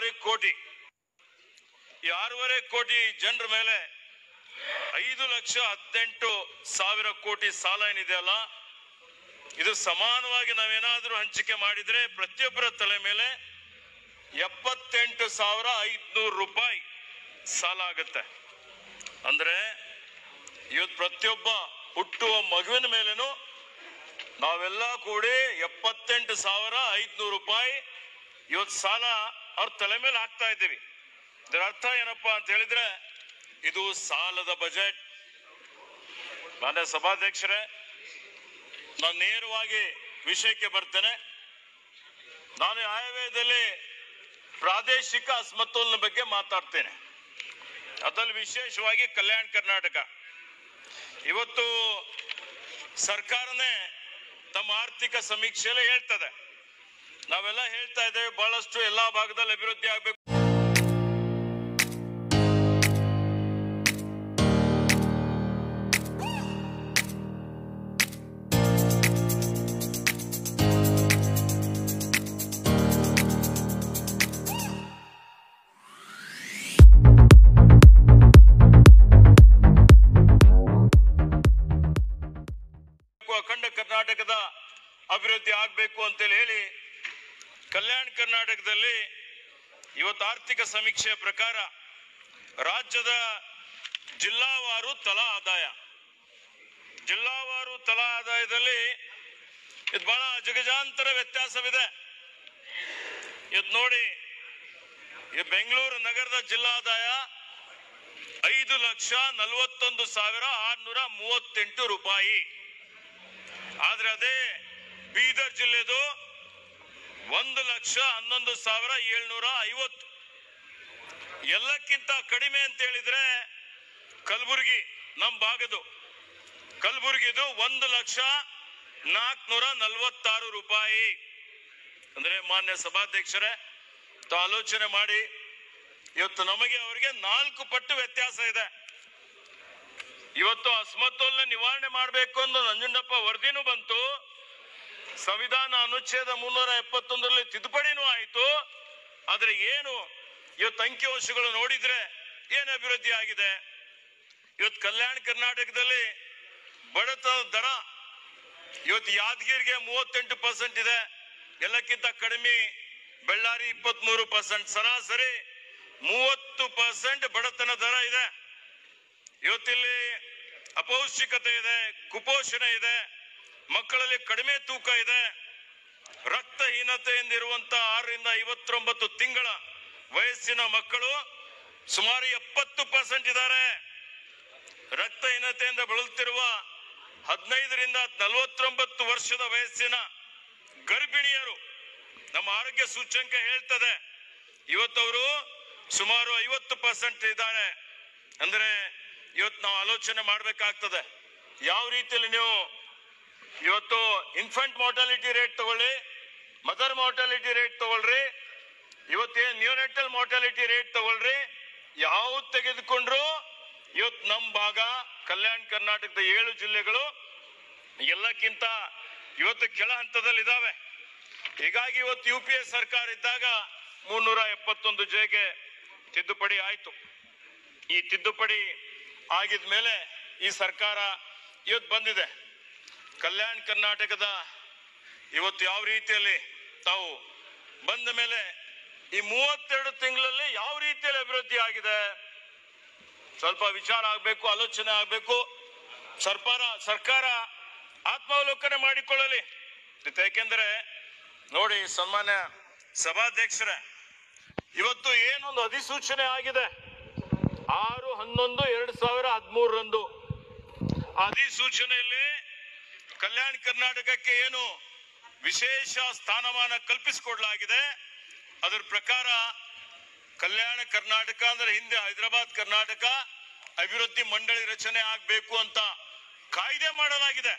ಆರೂವರೆ ಕೋಟಿ ಈ ಆರೂವರೆ ಕೋಟಿ ಜನರ ಮೇಲೆ ಐದು ಲಕ್ಷ ಹದಿನೆಂಟು ಸಾವಿರ ಕೋಟಿ ಸಾಲ ಏನಿದೆಯಲ್ಲ ಇದು ಸಮಾನವಾಗಿ ನಾವೇನಾದ್ರೂ ಹಂಚಿಕೆ ಮಾಡಿದ್ರೆ ಪ್ರತಿಯೊಬ್ಬರ ತಲೆ ಮೇಲೆ ಎಪ್ಪತ್ತೆಂಟು ಸಾವಿರ ಐದ್ನೂರು ರೂಪಾಯಿ ಸಾಲ ಆಗುತ್ತೆ ಅಂದ್ರೆ ಇವತ್ತು ಪ್ರತಿಯೊಬ್ಬ ಹುಟ್ಟುವ ಮಗುವಿನ ಮೇಲೇನು ನಾವೆಲ್ಲ ಕೂಡಿ ಎಪ್ಪತ್ತೆಂಟು ಸಾವಿರ ಐದ್ನೂರು ರೂಪಾಯಿ ಇವತ್ತು ಸಾಲ ಅವ್ರ ತಲೆ ಮೇಲೆ ಹಾಕ್ತಾ ಇದ್ದೀವಿ ಇದರ ಅರ್ಥ ಏನಪ್ಪಾ ಅಂತ ಹೇಳಿದ್ರೆ ಇದು ಸಾಲದ ಬಜೆಟ್ ಮಾನ್ಯ ಸಭಾಧ್ಯಕ್ಷರೇ ನಾನು ನೇರವಾಗಿ ವಿಷಯಕ್ಕೆ ಬರ್ತೇನೆ ನಾನು ಈ ಆಯವ್ಯಯದಲ್ಲಿ ಪ್ರಾದೇಶಿಕ ಅಸಮತೋಲನ ಬಗ್ಗೆ ಮಾತಾಡ್ತೇನೆ ಅದರಲ್ಲಿ ವಿಶೇಷವಾಗಿ ಕಲ್ಯಾಣ ಕರ್ನಾಟಕ ಇವತ್ತು ಸರ್ಕಾರನೇ ತಮ್ಮ ಆರ್ಥಿಕ ಸಮೀಕ್ಷೆಯಲ್ಲಿ ಹೇಳ್ತದೆ ನಾವೆಲ್ಲ ಹೇಳ್ತಾ ಇದ್ದೇವೆ ಬಹಳಷ್ಟು ಎಲ್ಲಾ ಭಾಗದಲ್ಲಿ ಅಭಿವೃದ್ಧಿ ಆಗ್ಬೇಕು ಅಖಂಡ ಕರ್ನಾಟಕದ ಅಭಿವೃದ್ಧಿ ಆಗ್ಬೇಕು ಅಂತೇಳಿ ಹೇಳಿ ಕಲ್ಯಾಣ ಕರ್ನಾಟಕದಲ್ಲಿ ಇವತ್ತು ಆರ್ಥಿಕ ಸಮೀಕ್ಷೆಯ ಪ್ರಕಾರ ರಾಜ್ಯದ ಜಿಲ್ಲಾವಾರು ತಲಾ ಆದಾಯ ಜಿಲ್ಲಾವಾರು ತಲಾ ಆದಾಯದಲ್ಲಿ ಇದು ಬಹಳ ಜಗಜಾಂತರ ವ್ಯತ್ಯಾಸವಿದೆ ಇವತ್ತು ನೋಡಿ ಈ ಬೆಂಗಳೂರು ನಗರದ ಜಿಲ್ಲಾದಾಯ ಐದು ಲಕ್ಷ ನಲವತ್ತೊಂದು ಸಾವಿರ ಆರ್ನೂರ ಮೂವತ್ತೆಂಟು ರೂಪಾಯಿ ಆದ್ರೆ ಅದೇ ಬೀದರ್ ಜಿಲ್ಲೆದು ಒಂದು ಲಕ್ಷ ಹನ್ನೊಂದು ಸಾವಿರ ಏಳ್ನೂರ ಐವತ್ತು ಎಲ್ಲಕ್ಕಿಂತ ಕಡಿಮೆ ಅಂತ ಹೇಳಿದ್ರೆ ಕಲಬುರಗಿ ನಮ್ಮ ಭಾಗದು ಕಲಬುರಗಿದು ಒಂದು ಲಕ್ಷ ನಾಲ್ಕನೂರ ನಲವತ್ತಾರು ರೂಪಾಯಿ ಅಂದ್ರೆ ಮಾನ್ಯ ಸಭಾಧ್ಯಕ್ಷರೇ ತಾವು ಆಲೋಚನೆ ಮಾಡಿ ಇವತ್ತು ನಮಗೆ ಅವರಿಗೆ ನಾಲ್ಕು ಪಟ್ಟು ವ್ಯತ್ಯಾಸ ಇದೆ ಇವತ್ತು ಅಸಮತೋಲನ ನಿವಾರಣೆ ಮಾಡಬೇಕು ಅಂತ ನಂಜುಂಡಪ್ಪ ವರದಿನೂ ಬಂತು ಸಂವಿಧಾನ ಅನುಚ್ಛೇದ ಮುನ್ನೂರ ಎಪ್ಪತ್ತೊಂದರಲ್ಲಿ ತಿದ್ದುಪಡಿನೂ ಆಯಿತು ಆದ್ರೆ ಏನು ಇವತ್ತು ಅಂಕಿಅಂಶಗಳು ನೋಡಿದ್ರೆ ಏನು ಅಭಿವೃದ್ಧಿ ಆಗಿದೆ ಇವತ್ತು ಕಲ್ಯಾಣ ಕರ್ನಾಟಕದಲ್ಲಿ ಬಡತನದ ದರ ಇವತ್ತು ಯಾದಗಿರಿಗೆ ಮೂವತ್ತೆಂಟು ಪರ್ಸೆಂಟ್ ಇದೆ ಎಲ್ಲಕ್ಕಿಂತ ಕಡಿಮೆ ಬಳ್ಳಾರಿ ಇಪ್ಪತ್ಮೂರು ಪರ್ಸೆಂಟ್ ಸರಾಸರಿ ಮೂವತ್ತು ಪರ್ಸೆಂಟ್ ಬಡತನ ದರ ಇದೆ ಇವತ್ತಿಲ್ಲಿ ಅಪೌಷ್ಟಿಕತೆ ಇದೆ ಕುಪೋಷಣೆ ಇದೆ ಮಕ್ಕಳಲ್ಲಿ ಕಡಿಮೆ ತೂಕ ಇದೆ ರಕ್ತಹೀನತೆಯಿಂದ ಇರುವಂತ ಆರರಿಂದ ಐವತ್ತೊಂಬತ್ತು ತಿಂಗಳ ವಯಸ್ಸಿನ ಮಕ್ಕಳು ಸುಮಾರು ಎಪ್ಪತ್ತು ಪರ್ಸೆಂಟ್ ಇದ್ದಾರೆ ರಕ್ತಹೀನತೆಯಿಂದ ಬಳಲುತ್ತಿರುವ ಹದಿನೈದರಿಂದ ನಲವತ್ತೊಂಬತ್ತು ವರ್ಷದ ವಯಸ್ಸಿನ ಗರ್ಭಿಣಿಯರು ನಮ್ಮ ಆರೋಗ್ಯ ಸೂಚ್ಯಂಕ ಹೇಳ್ತದೆ ಇವತ್ತವರು ಸುಮಾರು ಐವತ್ತು ಪರ್ಸೆಂಟ್ ಇದ್ದಾರೆ ಅಂದ್ರೆ ಇವತ್ತು ನಾವು ಆಲೋಚನೆ ಮಾಡ್ಬೇಕಾಗ್ತದೆ ಯಾವ ರೀತಿಯಲ್ಲಿ ನೀವು ಇವತ್ತು ಇನ್ಫಂಟ್ ಮಾರ್ಟಾಲಿಟಿ ರೇಟ್ ತಗೊಳ್ಳಿ ಮದರ್ ಮಾರ್ಟಾಲಿಟಿ ರೇಟ್ ತಗೊಳ್ರಿ ಇವತ್ತೇನ್ ನ್ಯೂನೆಟಲ್ ಮಾರ್ಟಾಲಿಟಿ ರೇಟ್ ತಗೊಳ್ರಿ ಯಾವ್ದು ತೆಗೆದುಕೊಂಡ್ರು ಇವತ್ತು ನಮ್ಮ ಭಾಗ ಕಲ್ಯಾಣ ಕರ್ನಾಟಕದ ಏಳು ಜಿಲ್ಲೆಗಳು ಎಲ್ಲಕ್ಕಿಂತ ಇವತ್ತು ಕೆಳ ಹಂತದಲ್ಲಿ ಇದಾವೆ ಹೀಗಾಗಿ ಇವತ್ತು ಯು ಪಿ ಎ ಸರ್ಕಾರ ಇದ್ದಾಗ ಮುನ್ನೂರ ಎಪ್ಪತ್ತೊಂದು ಜೆಗೆ ತಿದ್ದುಪಡಿ ಆಯ್ತು ಈ ತಿದ್ದುಪಡಿ ಆಗಿದ ಮೇಲೆ ಈ ಸರ್ಕಾರ ಇವತ್ತು ಬಂದಿದೆ ಕಲ್ಯಾಣ ಕರ್ನಾಟಕದ ಇವತ್ತು ಯಾವ ರೀತಿಯಲ್ಲಿ ತಾವು ಬಂದ ಮೇಲೆ ಈ ಮೂವತ್ತೆರಡು ತಿಂಗಳಲ್ಲಿ ಯಾವ ರೀತಿಯಲ್ಲಿ ಅಭಿವೃದ್ಧಿ ಆಗಿದೆ ಸ್ವಲ್ಪ ವಿಚಾರ ಆಗಬೇಕು ಆಲೋಚನೆ ಆಗಬೇಕು ಸರ್ಕಾರ ಸರ್ಕಾರ ಆತ್ಮಾವಲೋಕನೆ ಮಾಡಿಕೊಳ್ಳಲಿ ಯಾಕೆಂದ್ರೆ ನೋಡಿ ಸನ್ಮಾನ್ಯ ಸಭಾಧ್ಯಕ್ಷರೇ ಇವತ್ತು ಏನೊಂದು ಅಧಿಸೂಚನೆ ಆಗಿದೆ ಆರು ಹನ್ನೊಂದು ಎರಡು ಸಾವಿರ ಹದಿಮೂರರಂದು ಅಧಿಸೂಚನೆಯಲ್ಲಿ ಕಲ್ಯಾಣ ಕರ್ನಾಟಕಕ್ಕೆ ಏನು ವಿಶೇಷ ಸ್ಥಾನಮಾನ ಕಲ್ಪಿಸಿಕೊಡ್ಲಾಗಿದೆ ಅದರ ಪ್ರಕಾರ ಕಲ್ಯಾಣ ಕರ್ನಾಟಕ ಅಂದ್ರೆ ಹಿಂದೆ ಹೈದರಾಬಾದ್ ಕರ್ನಾಟಕ ಅಭಿವೃದ್ಧಿ ಮಂಡಳಿ ರಚನೆ ಆಗಬೇಕು ಅಂತ ಕಾಯ್ದೆ ಮಾಡಲಾಗಿದೆ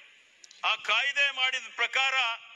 ಆ ಕಾಯ್ದೆ ಮಾಡಿದ ಪ್ರಕಾರ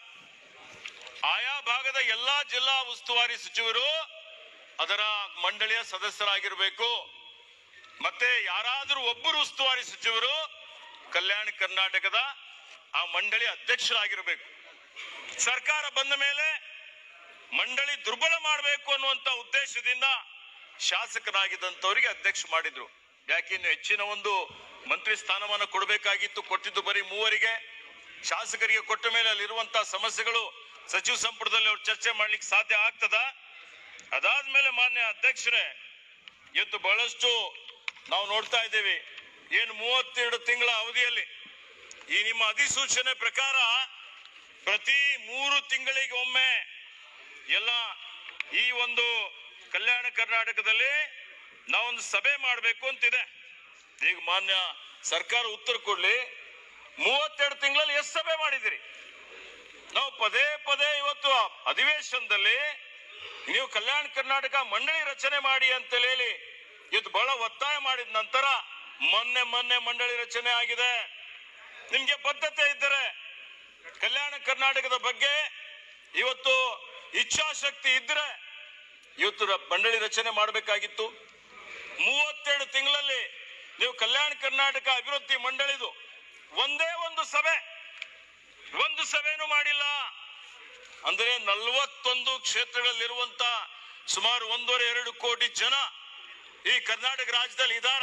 ಆಯಾ ಭಾಗದ ಎಲ್ಲಾ ಜಿಲ್ಲಾ ಉಸ್ತುವಾರಿ ಸಚಿವರು ಅದರ ಮಂಡಳಿಯ ಸದಸ್ಯರಾಗಿರಬೇಕು ಮತ್ತೆ ಯಾರಾದರೂ ಒಬ್ಬರು ಉಸ್ತುವಾರಿ ಸಚಿವರು ಕಲ್ಯಾಣ ಕರ್ನಾಟಕದ ಆ ಮಂಡಳಿ ಅಧ್ಯಕ್ಷರಾಗಿರಬೇಕು ಸರ್ಕಾರ ಬಂದ ಮೇಲೆ ಮಂಡಳಿ ದುರ್ಬಲ ಮಾಡಬೇಕು ಅನ್ನುವಂತ ಉದ್ದೇಶದಿಂದ ಶಾಸಕರಾಗಿದ್ದಂತವರಿಗೆ ಅಧ್ಯಕ್ಷ ಮಾಡಿದ್ರು ಯಾಕೆ ಇನ್ನು ಹೆಚ್ಚಿನ ಒಂದು ಮಂತ್ರಿ ಸ್ಥಾನಮಾನ ಕೊಡಬೇಕಾಗಿತ್ತು ಕೊಟ್ಟಿದ್ದು ಬರೀ ಮೂವರಿಗೆ ಶಾಸಕರಿಗೆ ಕೊಟ್ಟ ಮೇಲೆ ಅಲ್ಲಿರುವಂತಹ ಸಮಸ್ಯೆಗಳು ಸಚಿವ ಸಂಪುಟದಲ್ಲಿ ಅವ್ರು ಚರ್ಚೆ ಮಾಡ್ಲಿಕ್ಕೆ ಸಾಧ್ಯ ಆಗ್ತದ ಅದಾದ್ಮೇಲೆ ಮಾನ್ಯ ಅಧ್ಯಕ್ಷರೇ ಇವತ್ತು ಬಹಳಷ್ಟು ನಾವು ನೋಡ್ತಾ ಇದ್ದೇವೆ ಏನು ಮೂವತ್ತೆರಡು ತಿಂಗಳ ಅವಧಿಯಲ್ಲಿ ಈ ನಿಮ್ಮ ಅಧಿಸೂಚನೆ ಪ್ರಕಾರ ಪ್ರತಿ ಮೂರು ತಿಂಗಳಿಗೆ ಒಮ್ಮೆ ಎಲ್ಲ ಈ ಒಂದು ಕಲ್ಯಾಣ ಕರ್ನಾಟಕದಲ್ಲಿ ನಾವೊಂದು ಸಭೆ ಮಾಡಬೇಕು ಅಂತಿದೆ ಈಗ ಮಾನ್ಯ ಸರ್ಕಾರ ಉತ್ತರ ಕೊಡ್ಲಿ ಮೂವತ್ತೆರಡು ತಿಂಗಳಲ್ಲಿ ಎಷ್ಟು ಸಭೆ ಮಾಡಿದಿರಿ ನಾವು ಪದೇ ಪದೇ ಇವತ್ತು ಅಧಿವೇಶನದಲ್ಲಿ ನೀವು ಕಲ್ಯಾಣ ಕರ್ನಾಟಕ ಮಂಡಳಿ ರಚನೆ ಮಾಡಿ ಅಂತ ಹೇಳಿ ಇವತ್ತು ಬಹಳ ಒತ್ತಾಯ ಮಾಡಿದ ನಂತರ ಮೊನ್ನೆ ಮೊನ್ನೆ ಮಂಡಳಿ ರಚನೆ ಆಗಿದೆ ನಿಮ್ಗೆ ಬದ್ಧತೆ ಇದ್ದರೆ ಕಲ್ಯಾಣ ಕರ್ನಾಟಕದ ಬಗ್ಗೆ ಇವತ್ತು ಇಚ್ಛಾಶಕ್ತಿ ಇದ್ರೆ ಇವತ್ತು ರ- ಮಂಡಳಿ ರಚನೆ ಮಾಡಬೇಕಾಗಿತ್ತು ಮೂವತ್ತೆರಡು ತಿಂಗಳಲ್ಲಿ ನೀವು ಕಲ್ಯಾಣ ಕರ್ನಾಟಕ ಅಭಿವೃದ್ಧಿ ಮಂಡಳಿದು ಒಂದೇ ಒಂದು ಸಭೆ ಒಂದು ಸಭೆನೂ ಮಾಡಿಲ್ಲ ಅಂದ್ರೆ ನಲವತ್ತೊಂದು ಕ್ಷೇತ್ರಗಳಲ್ಲಿರುವಂತ ಸುಮಾರು ಒಂದೂವರೆ ಎರಡು ಕೋಟಿ ಜನ ಈ ಕರ್ನಾಟಕ ರಾಜ್ಯದಲ್ಲಿ ಇದಾರ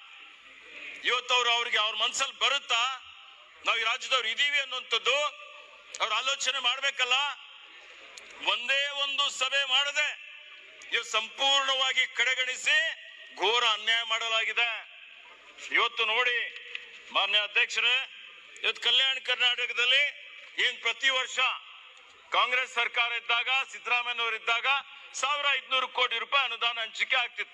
ಇವತ್ತು ಅವ್ರು ಅವ್ರಿಗೆ ಅವ್ರ ಮನ್ಸಲ್ಲಿ ಬರುತ್ತಾ ನಾವು ಈ ರಾಜ್ಯದವ್ರು ಇದೀವಿ ಅನ್ನುವಂಥದ್ದು ಅವ್ರು ಆಲೋಚನೆ ಮಾಡ್ಬೇಕಲ್ಲ ಒಂದೇ ಒಂದು ಸಭೆ ಮಾಡದೆ ಇವು ಸಂಪೂರ್ಣವಾಗಿ ಕಡೆಗಣಿಸಿ ಘೋರ ಅನ್ಯಾಯ ಮಾಡಲಾಗಿದೆ ಇವತ್ತು ನೋಡಿ ಮಾನ್ಯ ಅಧ್ಯಕ್ಷರೇ ಇವತ್ತು ಕಲ್ಯಾಣ ಕರ್ನಾಟಕದಲ್ಲಿ ಏನ್ ಪ್ರತಿ ವರ್ಷ ಕಾಂಗ್ರೆಸ್ ಸರ್ಕಾರ ಇದ್ದಾಗ ಸಿದ್ದರಾಮಯ್ಯನವರು ಇದ್ದಾಗ ಸಾವಿರ ಐದ್ನೂರು ಕೋಟಿ ರೂಪಾಯಿ ಅನುದಾನ ಹಂಚಿಕೆ ಆಗ್ತಿತ್ತು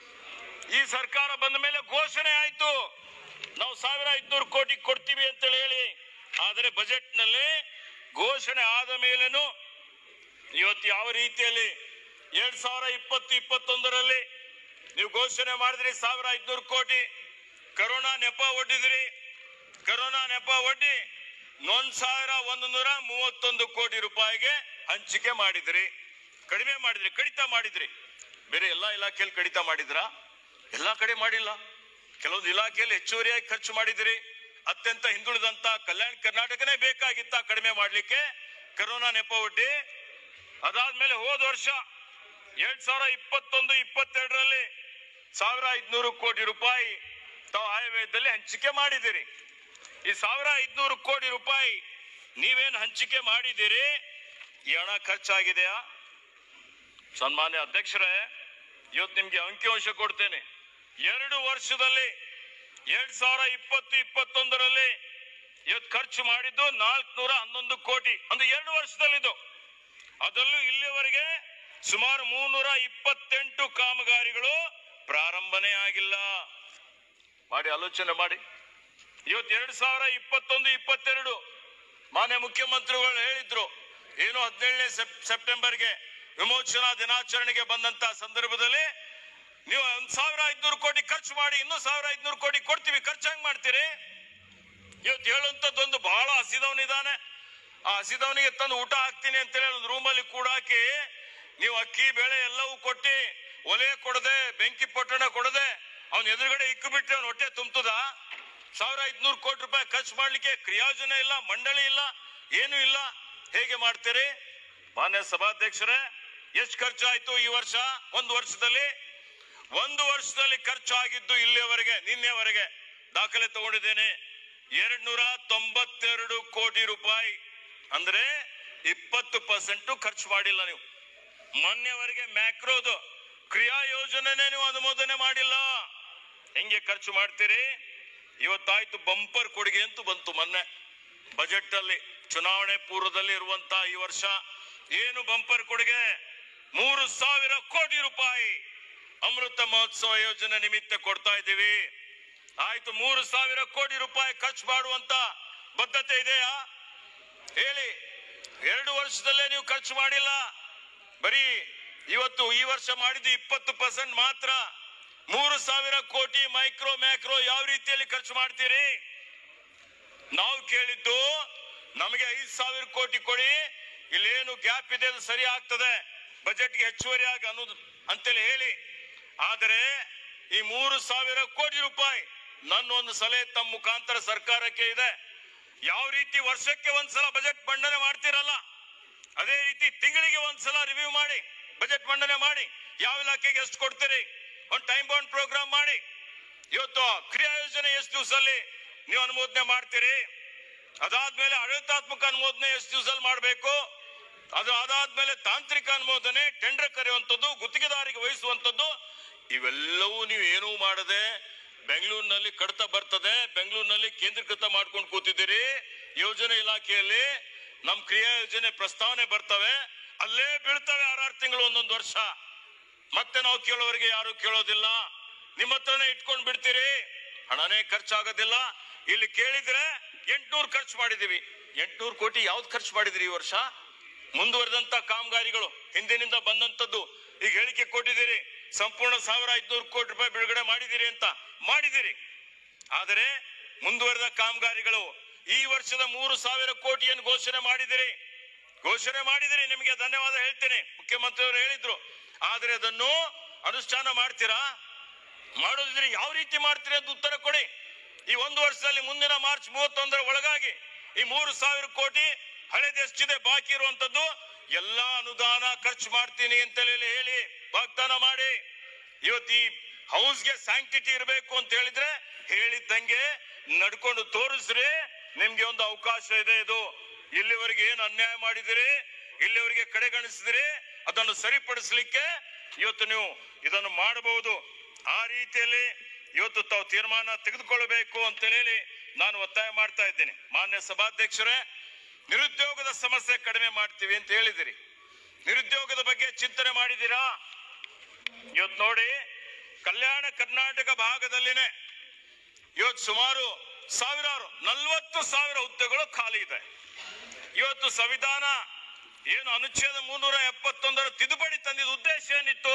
ಈ ಸರ್ಕಾರ ಬಂದ ಮೇಲೆ ಘೋಷಣೆ ಆಯ್ತು ನಾವು ಸಾವಿರ ಐದ್ನೂರು ಕೋಟಿ ಕೊಡ್ತೀವಿ ಅಂತ ಹೇಳಿ ಆದರೆ ಬಜೆಟ್ ನಲ್ಲಿ ಘೋಷಣೆ ಆದ ಮೇಲೇನು ಇವತ್ತು ಯಾವ ರೀತಿಯಲ್ಲಿ ಎರಡ್ ಸಾವಿರ ಇಪ್ಪತ್ತು ಇಪ್ಪತ್ತೊಂದರಲ್ಲಿ ನೀವು ಘೋಷಣೆ ಮಾಡಿದ್ರಿ ಸಾವಿರ ಐದ್ನೂರು ಕೋಟಿ ಕರೋನಾ ನೆಪ ಒಡ್ಡಿದ್ರಿ ಕರೋನಾ ನೆಪ ಒಡ್ಡಿ ಒಂದ್ ಸಾವಿರ ಒಂದು ನೂರ ಮೂವತ್ತೊಂದು ಕೋಟಿ ರೂಪಾಯಿಗೆ ಹಂಚಿಕೆ ಮಾಡಿದ್ರಿ ಕಡಿಮೆ ಮಾಡಿದ್ರಿ ಕಡಿತ ಮಾಡಿದ್ರಿ ಬೇರೆ ಎಲ್ಲಾ ಇಲಾಖೆಯಲ್ಲಿ ಕಡಿತ ಮಾಡಿದ್ರಾ ಎಲ್ಲಾ ಕಡೆ ಮಾಡಿಲ್ಲ ಕೆಲವೊಂದು ಇಲಾಖೆಯಲ್ಲಿ ಹೆಚ್ಚುವರಿಯಾಗಿ ಖರ್ಚು ಮಾಡಿದಿರಿ ಅತ್ಯಂತ ಹಿಂದುಳಿದಂತ ಕಲ್ಯಾಣ ಕರ್ನಾಟಕನೇ ಬೇಕಾಗಿತ್ತ ಕಡಿಮೆ ಮಾಡ್ಲಿಕ್ಕೆ ಕರೋನಾ ನೆಪ ಒಡ್ಡಿ ಅದಾದ್ಮೇಲೆ ಹೋದ ವರ್ಷ ಎರಡ್ ಸಾವಿರ ಇಪ್ಪತ್ತೊಂದು ಇಪ್ಪತ್ತೆರಡರಲ್ಲಿ ಸಾವಿರ ಐದ್ನೂರು ಕೋಟಿ ರೂಪಾಯಿ ತಾವು ಆಯವ್ಯಯದಲ್ಲಿ ಹಂಚಿಕೆ ಮಾಡಿದಿರಿ ಈ ಸಾವಿರ ಐದ್ನೂರು ಕೋಟಿ ರೂಪಾಯಿ ನೀವೇನು ಹಂಚಿಕೆ ಮಾಡಿದ್ದೀರಿ ಈ ಹಣ ಖರ್ಚಾಗಿದೆಯಾ ಸನ್ಮಾನ್ಯ ಅಧ್ಯಕ್ಷರೇ ಇವತ್ತು ನಿಮ್ಗೆ ಅಂಕಿಅಂಶ ಕೊಡ್ತೇನೆ ಎರಡು ವರ್ಷದಲ್ಲಿ ಎರಡ್ ಸಾವಿರ ಇಪ್ಪತ್ತು ಇಪ್ಪತ್ತೊಂದರಲ್ಲಿ ಇವತ್ತು ಖರ್ಚು ಮಾಡಿದ್ದು ನಾಲ್ಕುನೂರ ಹನ್ನೊಂದು ಕೋಟಿ ಅಂದ್ರೆ ಎರಡು ವರ್ಷದಲ್ಲಿದ್ದು ಅದರಲ್ಲೂ ಇಲ್ಲಿವರೆಗೆ ಸುಮಾರು ಮುನ್ನೂರ ಇಪ್ಪತ್ತೆಂಟು ಕಾಮಗಾರಿಗಳು ಪ್ರಾರಂಭನೇ ಆಗಿಲ್ಲ ಮಾಡಿ ಆಲೋಚನೆ ಮಾಡಿ ಇವತ್ತು ಎರಡ್ ಸಾವಿರ ಇಪ್ಪತ್ತೊಂದು ಇಪ್ಪತ್ತೆರಡು ಮಾನ್ಯ ಮುಖ್ಯಮಂತ್ರಿಗಳು ಹೇಳಿದ್ರು ಏನು ಹದಿನೇಳನೇ ಸೆಪ್ಟೆಂಬರ್ಗೆ ವಿಮೋಚನಾ ದಿನಾಚರಣೆಗೆ ಬಂದಂತ ಸಂದರ್ಭದಲ್ಲಿ ನೀವು ಒಂದ್ ಸಾವಿರ ಐದ್ನೂರು ಕೋಟಿ ಖರ್ಚು ಮಾಡಿ ಇನ್ನೂ ಸಾವಿರ ಐದ್ನೂರು ಕೋಟಿ ಕೊಡ್ತೀವಿ ಖರ್ಚು ಹೆಂಗ್ ಮಾಡ್ತೀರಿ ಇವತ್ತು ಹೇಳುವಂತದ್ದೊಂದು ಬಹಳ ಹಸಿದವನಿದ್ದಾನೆ ಆ ಹಸಿದವನಿಗೆ ತಂದು ಊಟ ಹಾಕ್ತೀನಿ ಅಂತೇಳಿ ಒಂದು ರೂಮಲ್ಲಿ ಕೂಡ ಹಾಕಿ ನೀವು ಅಕ್ಕಿ ಬೇಳೆ ಎಲ್ಲವೂ ಕೊಟ್ಟಿ ಒಲೆ ಕೊಡದೆ ಬೆಂಕಿ ಪೊಟ್ಟಣ ಕೊಡದೆ ಅವನ ಎದುರುಗಡೆ ಇಕ್ಕು ಬಿಟ್ರೆ ಅವನ ಹೊಟ್ಟೆ ತುಂಬುತ್ತದ ಸಾವಿರ ಐದ್ನೂರು ಕೋಟಿ ರೂಪಾಯಿ ಖರ್ಚು ಮಾಡ್ಲಿಕ್ಕೆ ಕ್ರಿಯಾಯೋಜನೆ ಇಲ್ಲ ಮಂಡಳಿ ಇಲ್ಲ ಏನು ಇಲ್ಲ ಹೇಗೆ ಮಾಡ್ತೀರಿ ಮಾನ್ಯ ಸಭಾಧ್ಯಕ್ಷರೇ ಎಷ್ಟು ಖರ್ಚಾಯ್ತು ಈ ವರ್ಷ ಒಂದು ವರ್ಷದಲ್ಲಿ ಒಂದು ವರ್ಷದಲ್ಲಿ ಖರ್ಚು ಆಗಿದ್ದು ಇಲ್ಲಿಯವರೆಗೆ ನಿನ್ನೆವರೆಗೆ ದಾಖಲೆ ತಗೊಂಡಿದ್ದೇನೆ ಎರಡ್ ನೂರ ತೊಂಬತ್ತೆರಡು ಕೋಟಿ ರೂಪಾಯಿ ಅಂದ್ರೆ ಇಪ್ಪತ್ತು ಪರ್ಸೆಂಟ್ ಖರ್ಚು ಮಾಡಿಲ್ಲ ನೀವು ಮೊನ್ನೆವರೆಗೆ ಮ್ಯಾಕ್ರೋದು ಕ್ರಿಯಾ ಯೋಜನೆನೇ ನೀವು ಅನುಮೋದನೆ ಮಾಡಿಲ್ಲ ಹೆಂಗೆ ಖರ್ಚು ಮಾಡ್ತೀರಿ ಇವತ್ತಾಯ್ತು ಬಂಪರ್ ಕೊಡುಗೆ ಅಂತ ಬಂತು ಮೊನ್ನೆ ಬಜೆಟ್ ಅಲ್ಲಿ ಚುನಾವಣೆ ಪೂರ್ವದಲ್ಲಿ ಇರುವಂತ ಈ ವರ್ಷ ಏನು ಬಂಪರ್ ಕೊಡುಗೆ ಮೂರು ಸಾವಿರ ಕೋಟಿ ರೂಪಾಯಿ ಅಮೃತ ಮಹೋತ್ಸವ ಯೋಜನೆ ನಿಮಿತ್ತ ಕೊಡ್ತಾ ಇದ್ದೀವಿ ಆಯ್ತು ಮೂರು ಸಾವಿರ ಕೋಟಿ ರೂಪಾಯಿ ಖರ್ಚು ಮಾಡುವಂತ ಬದ್ಧತೆ ಇದೆಯಾ ಹೇಳಿ ಎರಡು ವರ್ಷದಲ್ಲೇ ನೀವು ಖರ್ಚು ಮಾಡಿಲ್ಲ ಬರೀ ಇವತ್ತು ಈ ವರ್ಷ ಮಾಡಿದ್ದು ಇಪ್ಪತ್ತು ಪರ್ಸೆಂಟ್ ಮಾತ್ರ ಮೂರು ಸಾವಿರ ಕೋಟಿ ಮೈಕ್ರೋ ಮ್ಯಾಕ್ರೋ ಯಾವ ರೀತಿಯಲ್ಲಿ ಖರ್ಚು ಮಾಡ್ತೀರಿ ನಾವು ಕೇಳಿದ್ದು ನಮಗೆ ಐದು ಸಾವಿರ ಕೋಟಿ ಕೊಡಿ ಇಲ್ಲೇನು ಗ್ಯಾಪ್ ಇದೆ ಅದು ಸರಿ ಆಗ್ತದೆ ಬಜೆಟ್ಗೆ ಹೆಚ್ಚುವರಿಯಾಗಿ ಅನ್ನೋದು ಅಂತೇಳಿ ಹೇಳಿ ಆದರೆ ಈ ಮೂರು ಸಾವಿರ ಕೋಟಿ ರೂಪಾಯಿ ನನ್ನ ಒಂದು ಸಲಹೆ ತಮ್ಮ ಮುಖಾಂತರ ಸರ್ಕಾರಕ್ಕೆ ಇದೆ ಯಾವ ರೀತಿ ವರ್ಷಕ್ಕೆ ಒಂದ್ಸಲ ಬಜೆಟ್ ಮಂಡನೆ ಮಾಡ್ತಿರಲ್ಲ ಅದೇ ರೀತಿ ತಿಂಗಳಿಗೆ ಒಂದ್ಸಲ ರಿವ್ಯೂ ಮಾಡಿ ಬಜೆಟ್ ಮಂಡನೆ ಮಾಡಿ ಯಾವ ಇಲಾಖೆಗೆ ಎಷ್ಟು ಕೊಡ್ತೀರಿ ಒಂದು ಟೈಮ್ ಬೌಂಡ್ ಪ್ರೋಗ್ರಾಮ್ ಮಾಡಿ ಇವತ್ತು ಕ್ರಿಯಾ ಯೋಜನೆ ಎಷ್ಟು ದಿವಸದಲ್ಲಿ ನೀವು ಅನುಮೋದನೆ ಮಾಡ್ತೀರಿ ಅದಾದ್ಮೇಲೆ ಆಡಳಿತಾತ್ಮಕ ಅನುಮೋದನೆ ಎಷ್ಟು ದಿವಸದಲ್ಲಿ ಮಾಡಬೇಕು ಅದು ಅದಾದ್ಮೇಲೆ ತಾಂತ್ರಿಕ ಅನುಮೋದನೆ ಟೆಂಡರ್ ಕರೆಯುವಂಥದ್ದು ಗುತ್ತಿಗೆದಾರಿಗೆ ವಹಿಸುವಂಥದ್ದು ಇವೆಲ್ಲವೂ ನೀವು ಏನೂ ಮಾಡದೆ ಬೆಂಗಳೂರಿನಲ್ಲಿ ಕಡಿತ ಬರ್ತದೆ ಬೆಂಗಳೂರಿನಲ್ಲಿ ಕೇಂದ್ರೀಕೃತ ಮಾಡ್ಕೊಂಡು ಕೂತಿದ್ದೀರಿ ಯೋಜನೆ ಇಲಾಖೆಯಲ್ಲಿ ನಮ್ ಕ್ರಿಯಾ ಯೋಜನೆ ಪ್ರಸ್ತಾವನೆ ಬರ್ತವೆ ಅಲ್ಲೇ ಬೀಳ್ತವೆ ಆರಾರು ತಿಂಗಳು ಒಂದೊಂದು ವರ್ಷ ಮತ್ತೆ ನಾವು ಕೇಳೋವರಿಗೆ ಯಾರು ಕೇಳೋದಿಲ್ಲ ನಿಮ್ಮ ಹತ್ರನೇ ಇಟ್ಕೊಂಡು ಬಿಡ್ತೀರಿ ಹಣನೇ ಖರ್ಚಾಗೋದಿಲ್ಲ ಇಲ್ಲಿ ಕೇಳಿದ್ರೆ ಎಂಟ್ನೂರು ಖರ್ಚು ಮಾಡಿದೀವಿ ಎಂಟ್ನೂರು ಕೋಟಿ ಯಾವ್ದು ಖರ್ಚು ಮಾಡಿದ್ರಿ ಈ ವರ್ಷ ಮುಂದುವರೆದಂತ ಕಾಮಗಾರಿಗಳು ಹಿಂದಿನಿಂದ ಬಂದಂತದ್ದು ಈಗ ಹೇಳಿಕೆ ಕೊಟ್ಟಿದ್ದೀರಿ ಸಂಪೂರ್ಣ ಸಾವಿರ ಐದ್ನೂರು ಕೋಟಿ ರೂಪಾಯಿ ಬಿಡುಗಡೆ ಮಾಡಿದಿರಿ ಅಂತ ಮಾಡಿದಿರಿ ಆದರೆ ಮುಂದುವರೆದ ಕಾಮಗಾರಿಗಳು ಈ ವರ್ಷದ ಮೂರು ಸಾವಿರ ಕೋಟಿಯನ್ನು ಘೋಷಣೆ ಮಾಡಿದಿರಿ ಘೋಷಣೆ ಮಾಡಿದಿರಿ ನಿಮಗೆ ಧನ್ಯವಾದ ಹೇಳ್ತೇನೆ ಮುಖ್ಯಮಂತ್ರಿಯವರು ಹೇಳಿದ್ರು ಆದ್ರೆ ಅದನ್ನು ಅನುಷ್ಠಾನ ಮಾಡ್ತೀರಾ ಮಾಡೋದಿದ್ರೆ ಯಾವ ರೀತಿ ಮಾಡ್ತೀರಿ ಅಂತ ಉತ್ತರ ಕೊಡಿ ಈ ಒಂದು ವರ್ಷದಲ್ಲಿ ಮುಂದಿನ ಮಾರ್ಚ್ ಮೂವತ್ತೊಂದರ ಒಳಗಾಗಿ ಈ ಮೂರು ಸಾವಿರ ಕೋಟಿ ಹಳೆದೆಷ್ಟಿದೆ ಬಾಕಿ ಇರುವಂತದ್ದು ಎಲ್ಲಾ ಅನುದಾನ ಖರ್ಚು ಮಾಡ್ತೀನಿ ಅಂತ ಹೇಳಿ ಹೇಳಿ ವಾಗ್ದಾನ ಮಾಡಿ ಇವತ್ತು ಈ ಹೌಸ್ಗೆ ಸ್ಯಾಂಕ್ಟಿಟಿ ಇರಬೇಕು ಅಂತ ಹೇಳಿದ್ರೆ ಹೇಳಿದ್ದಂಗೆ ನಡ್ಕೊಂಡು ತೋರಿಸ್ರಿ ನಿಮ್ಗೆ ಒಂದು ಅವಕಾಶ ಇದೆ ಇದು ಇಲ್ಲಿವರೆಗೆ ಏನು ಅನ್ಯಾಯ ಮಾಡಿದಿರಿ ಇಲ್ಲಿವರೆಗೆ ಕಡೆಗಣಿಸಿದಿರಿ ಅದನ್ನು ಸರಿಪಡಿಸಲಿಕ್ಕೆ ಇವತ್ತು ನೀವು ಇದನ್ನು ಮಾಡಬಹುದು ಆ ರೀತಿಯಲ್ಲಿ ಇವತ್ತು ತಾವು ತೀರ್ಮಾನ ತೆಗೆದುಕೊಳ್ಳಬೇಕು ಅಂತ ಹೇಳಿ ನಾನು ಒತ್ತಾಯ ಮಾಡ್ತಾ ಇದ್ದೇನೆ ಮಾನ್ಯ ಸಭಾಧ್ಯಕ್ಷರೇ ನಿರುದ್ಯೋಗದ ಸಮಸ್ಯೆ ಕಡಿಮೆ ಮಾಡ್ತೀವಿ ಅಂತ ಹೇಳಿದಿರಿ ನಿರುದ್ಯೋಗದ ಬಗ್ಗೆ ಚಿಂತನೆ ಮಾಡಿದ್ದೀರಾ ಇವತ್ತು ನೋಡಿ ಕಲ್ಯಾಣ ಕರ್ನಾಟಕ ಭಾಗದಲ್ಲಿನೇ ಇವತ್ತು ಸುಮಾರು ಸಾವಿರಾರು ನಲ್ವತ್ತು ಸಾವಿರ ಹುದ್ದೆಗಳು ಖಾಲಿ ಇದೆ ಇವತ್ತು ಸಂವಿಧಾನ ಏನು ಅನುಚ್ಛೇದ ಮುನ್ನೂರ ಎಪ್ಪತ್ತೊಂದರ ತಿದ್ದುಪಡಿ ತಂದಿದ ಉದ್ದೇಶ ಏನಿತ್ತು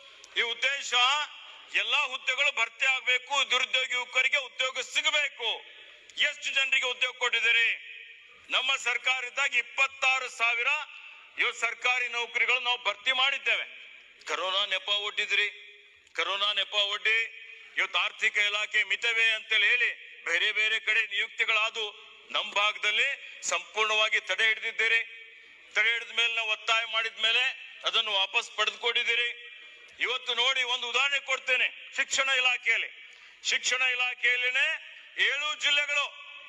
ಈ ಉದ್ದೇಶ ಎಲ್ಲಾ ಹುದ್ದೆಗಳು ಭರ್ತಿ ಆಗ್ಬೇಕು ನಿರುದ್ಯೋಗಿ ಯುವಕರಿಗೆ ಉದ್ಯೋಗ ಸಿಗಬೇಕು ಎಷ್ಟು ಜನರಿಗೆ ಉದ್ಯೋಗ ಕೊಟ್ಟಿದ್ದೀರಿ ನಮ್ಮ ಸರ್ಕಾರ ಇದ್ದಾಗ ಇಪ್ಪತ್ತಾರು ಸಾವಿರ ಇವತ್ತು ಸರ್ಕಾರಿ ನೌಕರಿಗಳು ನಾವು ಭರ್ತಿ ಮಾಡಿದ್ದೇವೆ ಕರೋನಾ ನೆಪ ಒಡ್ಡಿದ್ರಿ ಕರೋನಾ ನೆಪ ಒಡ್ಡಿ ಇವತ್ತು ಆರ್ಥಿಕ ಇಲಾಖೆ ಮಿತವೇ ಅಂತೇಳಿ ಹೇಳಿ ಬೇರೆ ಬೇರೆ ಕಡೆ ನಿಯುಕ್ತಿಗಳಾದು ನಮ್ಮ ಭಾಗದಲ್ಲಿ ಸಂಪೂರ್ಣವಾಗಿ ತಡೆ ಹಿಡಿದಿದ್ದೀರಿ ತಡೆ ಹಿಡಿದ ಮೇಲೆ ನಾವು ಒತ್ತಾಯ ಮಾಡಿದ ಮೇಲೆ ಅದನ್ನು ವಾಪಸ್ ಪಡೆದುಕೊಂಡಿದ್ದೀರಿ ಇವತ್ತು ನೋಡಿ ಒಂದು ಉದಾಹರಣೆ ಕೊಡ್ತೇನೆ ಶಿಕ್ಷಣ ಇಲಾಖೆಯಲ್ಲಿ ಶಿಕ್ಷಣ ಇಲಾಖೆಯಲ್ಲಿನೇ ಏಳು ಜಿಲ್ಲೆಗಳು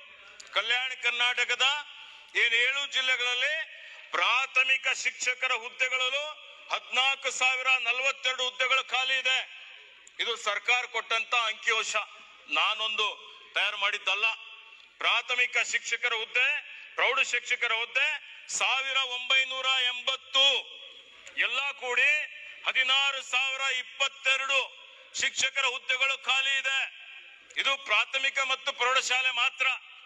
ಕಲ್ಯಾಣ ಕರ್ನಾಟಕದ ಏನು ಏಳು ಜಿಲ್ಲೆಗಳಲ್ಲಿ ಪ್ರಾಥಮಿಕ ಶಿಕ್ಷಕರ ಹುದ್ದೆಗಳಲ್ಲೂ ಹದಿನಾಲ್ಕು ಸಾವಿರ ನಲವತ್ತೆರಡು ಹುದ್ದೆಗಳು ಖಾಲಿ ಇದೆ ಇದು ಸರ್ಕಾರ ಕೊಟ್ಟಂತ ಅಂಕಿಅಂಶ ನಾನೊಂದು ತಯಾರು ಮಾಡಿದ್ದಲ್ಲ ಪ್ರಾಥಮಿಕ ಶಿಕ್ಷಕರ ಹುದ್ದೆ ಪ್ರೌಢ ಶಿಕ್ಷಕರ ಹುದ್ದೆ ಸಾವಿರ ಒಂಬೈನೂರ ಎಂಬತ್ತು ಎಲ್ಲ ಕೂಡಿ ಹದಿನಾರು ಸಾವಿರ ಇಪ್ಪತ್ತೆರಡು ಶಿಕ್ಷಕರ ಹುದ್ದೆಗಳು ಖಾಲಿ ಇದೆ ಇದು ಪ್ರಾಥಮಿಕ ಮತ್ತು ಪ್ರೌಢಶಾಲೆ ಮಾತ್ರ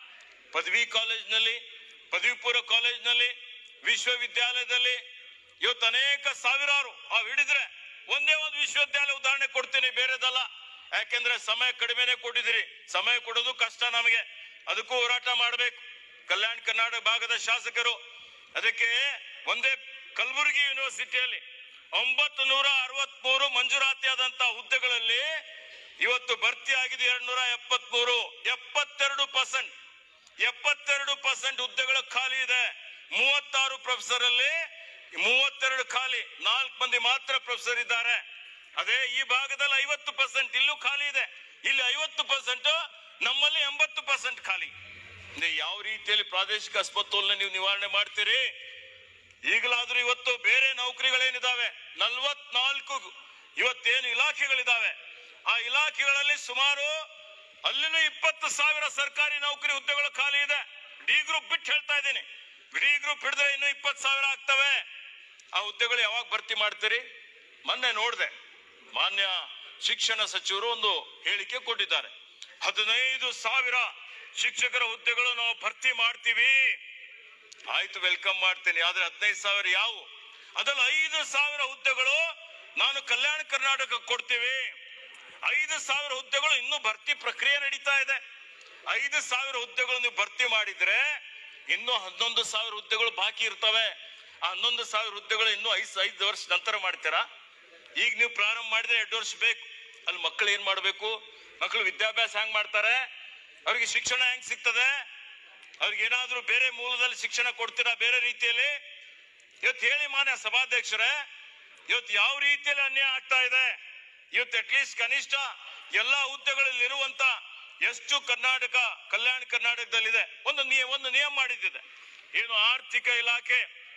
ಪದವಿ ಕಾಲೇಜಿನಲ್ಲಿ ಪದವಿ ಪೂರ್ವ ಕಾಲೇಜಿನಲ್ಲಿ ವಿಶ್ವವಿದ್ಯಾಲಯದಲ್ಲಿ ಇವತ್ತು ಅನೇಕ ಸಾವಿರಾರು ಆ ಹಿಡಿದ್ರೆ ಒಂದೇ ಒಂದು ವಿಶ್ವವಿದ್ಯಾಲಯ ಉದಾಹರಣೆ ಕೊಡ್ತೀನಿ ಬೇರೆದಲ್ಲ ಯಾಕೆಂದ್ರೆ ಸಮಯ ಕಡಿಮೆನೆ ಕೊಟ್ಟಿದ್ದೀರಿ ಸಮಯ ಕೊಡೋದು ಕಷ್ಟ ನಮಗೆ ಅದಕ್ಕೂ ಹೋರಾಟ ಮಾಡಬೇಕು ಕಲ್ಯಾಣ ಕರ್ನಾಟಕ ಭಾಗದ ಶಾಸಕರು ಅದಕ್ಕೆ ಒಂದೇ ಕಲಬುರಗಿ ಯೂನಿವರ್ಸಿಟಿಯಲ್ಲಿ ಒಂಬತ್ತು ನೂರ ಅರವತ್ಮೂರು ಮಂಜೂರಾತಿಯಾದಂತಹ ಹುದ್ದೆಗಳಲ್ಲಿ ಇವತ್ತು ಭರ್ತಿ ಆಗಿದೆ ಎರಡ್ ನೂರ ಎಪ್ಪತ್ಮೂರು ಎಪ್ಪತ್ತೆರಡು ಪರ್ಸೆಂಟ್ ಎಪ್ಪತ್ತೆರಡು ಪರ್ಸೆಂಟ್ ಹುದ್ದೆಗಳು ಖಾಲಿ ಇದೆ ಮೂವತ್ತಾರು ಪ್ರೊಫೆಸರ್ ಅಲ್ಲಿ ಮೂವತ್ತೆರಡು ಖಾಲಿ ನಾಲ್ಕು ಮಂದಿ ಮಾತ್ರ ಪ್ರೊಫೆಸರ್ ಇದ್ದಾರೆ ಅದೇ ಈ ಭಾಗದಲ್ಲಿ ಐವತ್ತು ಪರ್ಸೆಂಟ್ ಇಲ್ಲೂ ಖಾಲಿ ಇದೆ ಇಲ್ಲಿ ಐವತ್ತು ಪರ್ಸೆಂಟ್ ನಮ್ಮಲ್ಲಿ ಎಂಬತ್ತು ಪರ್ಸೆಂಟ್ ಖಾಲಿ ಅಂದ್ರೆ ಯಾವ ರೀತಿಯಲ್ಲಿ ಪ್ರಾದೇಶಿಕ ಆಸ್ಪತ್ರೆಗಳನ್ನ ನೀವು ನಿವಾರಣೆ ಮಾಡ್ತೀರಿ ಈಗಲಾದ್ರೂ ಇವತ್ತು ಬೇರೆ ನೌಕರಿಗಳೇನಿದಾವೆ ನಲ್ವತ್ನಾಲ್ಕು ಇವತ್ತೇನು ಇಲಾಖೆಗಳಿದಾವೆ ಆ ಇಲಾಖೆಗಳಲ್ಲಿ ಸುಮಾರು ಅಲ್ಲಿನೂ ಇಪ್ಪತ್ತು ಸಾವಿರ ಸರ್ಕಾರಿ ನೌಕರಿ ಹುದ್ದೆಗಳು ಖಾಲಿ ಇದೆ ಡಿ ಗ್ರೂಪ್ ಬಿಟ್ಟು ಹೇಳ್ತಾ ಇದ್ದೀನಿ ಡಿ ಗ್ರೂಪ್ ಹಿಡಿದ್ರೆ ಇನ್ನು ಇಪ್ಪತ್ತು ಸಾವಿರ ಆಗ್ತವೆ ಆ ಹುದ್ದೆಗಳು ಯಾವಾಗ ಭರ್ತಿ ಮಾಡ್ತೀರಿ ಮೊನ್ನೆ ನೋಡಿದೆ ಮಾನ್ಯ ಶಿಕ್ಷಣ ಸಚಿವರು ಒಂದು ಹೇಳಿಕೆ ಕೊಟ್ಟಿದ್ದಾರೆ ಹದಿನೈದು ಸಾವಿರ ಶಿಕ್ಷಕರ ಹುದ್ದೆಗಳು ನಾವು ಭರ್ತಿ ಮಾಡ್ತೀವಿ ಆಯ್ತು ವೆಲ್ಕಮ್ ಮಾಡ್ತೀನಿ ಆದ್ರೆ ಹದಿನೈದು ಸಾವಿರ ಯಾವ ಅದ್ರಲ್ಲಿ ಐದು ಸಾವಿರ ಹುದ್ದೆಗಳು ನಾನು ಕಲ್ಯಾಣ ಕರ್ನಾಟಕ ಕೊಡ್ತೀವಿ ಐದು ಸಾವಿರ ಹುದ್ದೆಗಳು ಇನ್ನೂ ಭರ್ತಿ ಪ್ರಕ್ರಿಯೆ ನಡೀತಾ ಇದೆ ಐದು ಸಾವಿರ ಹುದ್ದೆಗಳು ನೀವು ಭರ್ತಿ ಮಾಡಿದ್ರೆ ಇನ್ನೂ ಹನ್ನೊಂದು ಸಾವಿರ ಹುದ್ದೆಗಳು ಬಾಕಿ ಇರ್ತವೆ ಆ ಹನ್ನೊಂದು ಸಾವಿರ ಹುದ್ದೆಗಳು ಇನ್ನೂ ಐದು ಐದು ವರ್ಷ ನಂತರ ಮಾಡ್ತೀರಾ ಈಗ ನೀವು ಪ್ರಾರಂಭ ಮಾಡಿದ್ರೆ ಎರಡು ವರ್ಷ ಬೇಕು ಅಲ್ಲಿ ಮಕ್ಕಳು ಏನ್ ಮಾಡ್ಬೇಕು ಮಕ್ಕಳು ವಿದ್ಯಾಭ್ಯಾಸ ಹೆಂಗ್ ಮಾಡ್ತಾರೆ ಅವ್ರಿಗೆ ಶಿಕ್ಷಣ ಹೆಂಗ್ ಸಿಗ್ತದೆ ಅವ್ರಿಗೆ ಏನಾದ್ರೂ ಬೇರೆ ಮೂಲದಲ್ಲಿ ಶಿಕ್ಷಣ ಕೊಡ್ತೀರಾ ಬೇರೆ ರೀತಿಯಲ್ಲಿ ಇವತ್ತು ಹೇಳಿ ಮಾನ್ಯ ಸಭಾಧ್ಯಕ್ಷರೇ ಇವತ್ತು ಯಾವ ರೀತಿಯಲ್ಲಿ ಅನ್ಯಾಯ ಆಗ್ತಾ ಇದೆ ಇವತ್ತು ಅಟ್ಲೀಸ್ಟ್ ಕನಿಷ್ಠ ಎಲ್ಲಾ ಹುದ್ದೆಗಳಲ್ಲಿ ಇರುವಂತ ಎಷ್ಟು ಕರ್ನಾಟಕ ಕಲ್ಯಾಣ ಕರ್ನಾಟಕದಲ್ಲಿದೆ ಒಂದು ನಿಯ ಒಂದು ನಿಯಮ ಮಾಡಿದ್ದಿದೆ ಏನು ಆರ್ಥಿಕ ಇಲಾಖೆ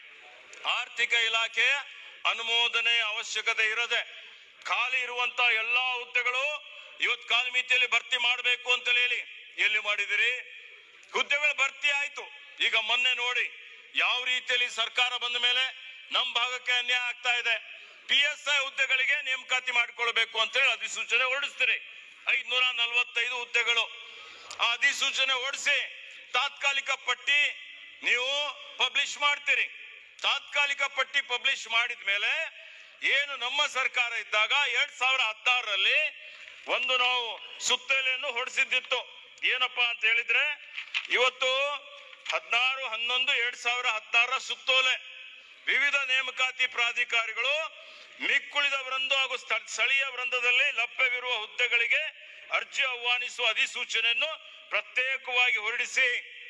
ಆರ್ಥಿಕ ಇಲಾಖೆ ಅನುಮೋದನೆ ಅವಶ್ಯಕತೆ ಇರದೆ ಖಾಲಿ ಇರುವಂತ ಎಲ್ಲಾ ಹುದ್ದೆಗಳು ಇವತ್ತು ಕಾಲಮಿತಿಯಲ್ಲಿ ಭರ್ತಿ ಮಾಡಬೇಕು ಅಂತ ಹೇಳಿ ಎಲ್ಲಿ ಮಾಡಿದಿರಿ ಹುದ್ದೆಗಳು ಭರ್ತಿ ಆಯ್ತು ಈಗ ಮೊನ್ನೆ ನೋಡಿ ಯಾವ ರೀತಿಯಲ್ಲಿ ಸರ್ಕಾರ ಬಂದ ಮೇಲೆ ನಮ್ಮ ಭಾಗಕ್ಕೆ ಅನ್ಯಾಯ ಆಗ್ತಾ ಇದೆ ಪಿ ಎಸ್ ಐ ಹುದ್ದೆಗಳಿಗೆ ನೇಮಕಾತಿ ಮಾಡಿಕೊಳ್ಬೇಕು ಅಂತ ಹೇಳಿ ಅಧಿಸೂಚನೆ ಹೊರಡಿಸ್ತೀರಿ ಐದ್ನೂರ ನಲವತ್ತೈದು ಹುದ್ದೆಗಳು ಆ ಅಧಿಸೂಚನೆ ಹೊರಡಿಸಿ ತಾತ್ಕಾಲಿಕ ಪಟ್ಟಿ ನೀವು ಪಬ್ಲಿಷ್ ಮಾಡ್ತೀರಿ ತಾತ್ಕಾಲಿಕ ಪಟ್ಟಿ ಪಬ್ಲಿಷ್ ಮಾಡಿದ ಮೇಲೆ ಏನು ನಮ್ಮ ಸರ್ಕಾರ ಇದ್ದಾಗ ಎರಡ್ ಸಾವಿರ ಹದಿನಾರರಲ್ಲಿ ಒಂದು ನಾವು ಸುತ್ತೋಲೆಯನ್ನು ಹೊರಡಿಸಿದ್ದಿತ್ತು ಏನಪ್ಪಾ ಅಂತ ಹೇಳಿದ್ರೆ ಇವತ್ತು ಹದಿನಾರು ಹನ್ನೊಂದು ಎರಡ್ ಸಾವಿರ ಹದಿನಾರರ ಸುತ್ತೋಲೆ ವಿವಿಧ ನೇಮಕಾತಿ ಪ್ರಾಧಿಕಾರಿಗಳು ಮಿಕ್ಕುಳಿದ ವೃಂದ ಹಾಗೂ ಸ್ಥ- ಸ್ಥಳೀಯ ವೃಂದದಲ್ಲಿ ಲಭ್ಯವಿರುವ ಹುದ್ದೆಗಳಿಗೆ ಅರ್ಜಿ ಆಹ್ವಾನಿಸುವ ಅಧಿಸೂಚನೆಯನ್ನು ಪ್ರತ್ಯೇಕವಾಗಿ ಹೊರಡಿಸಿ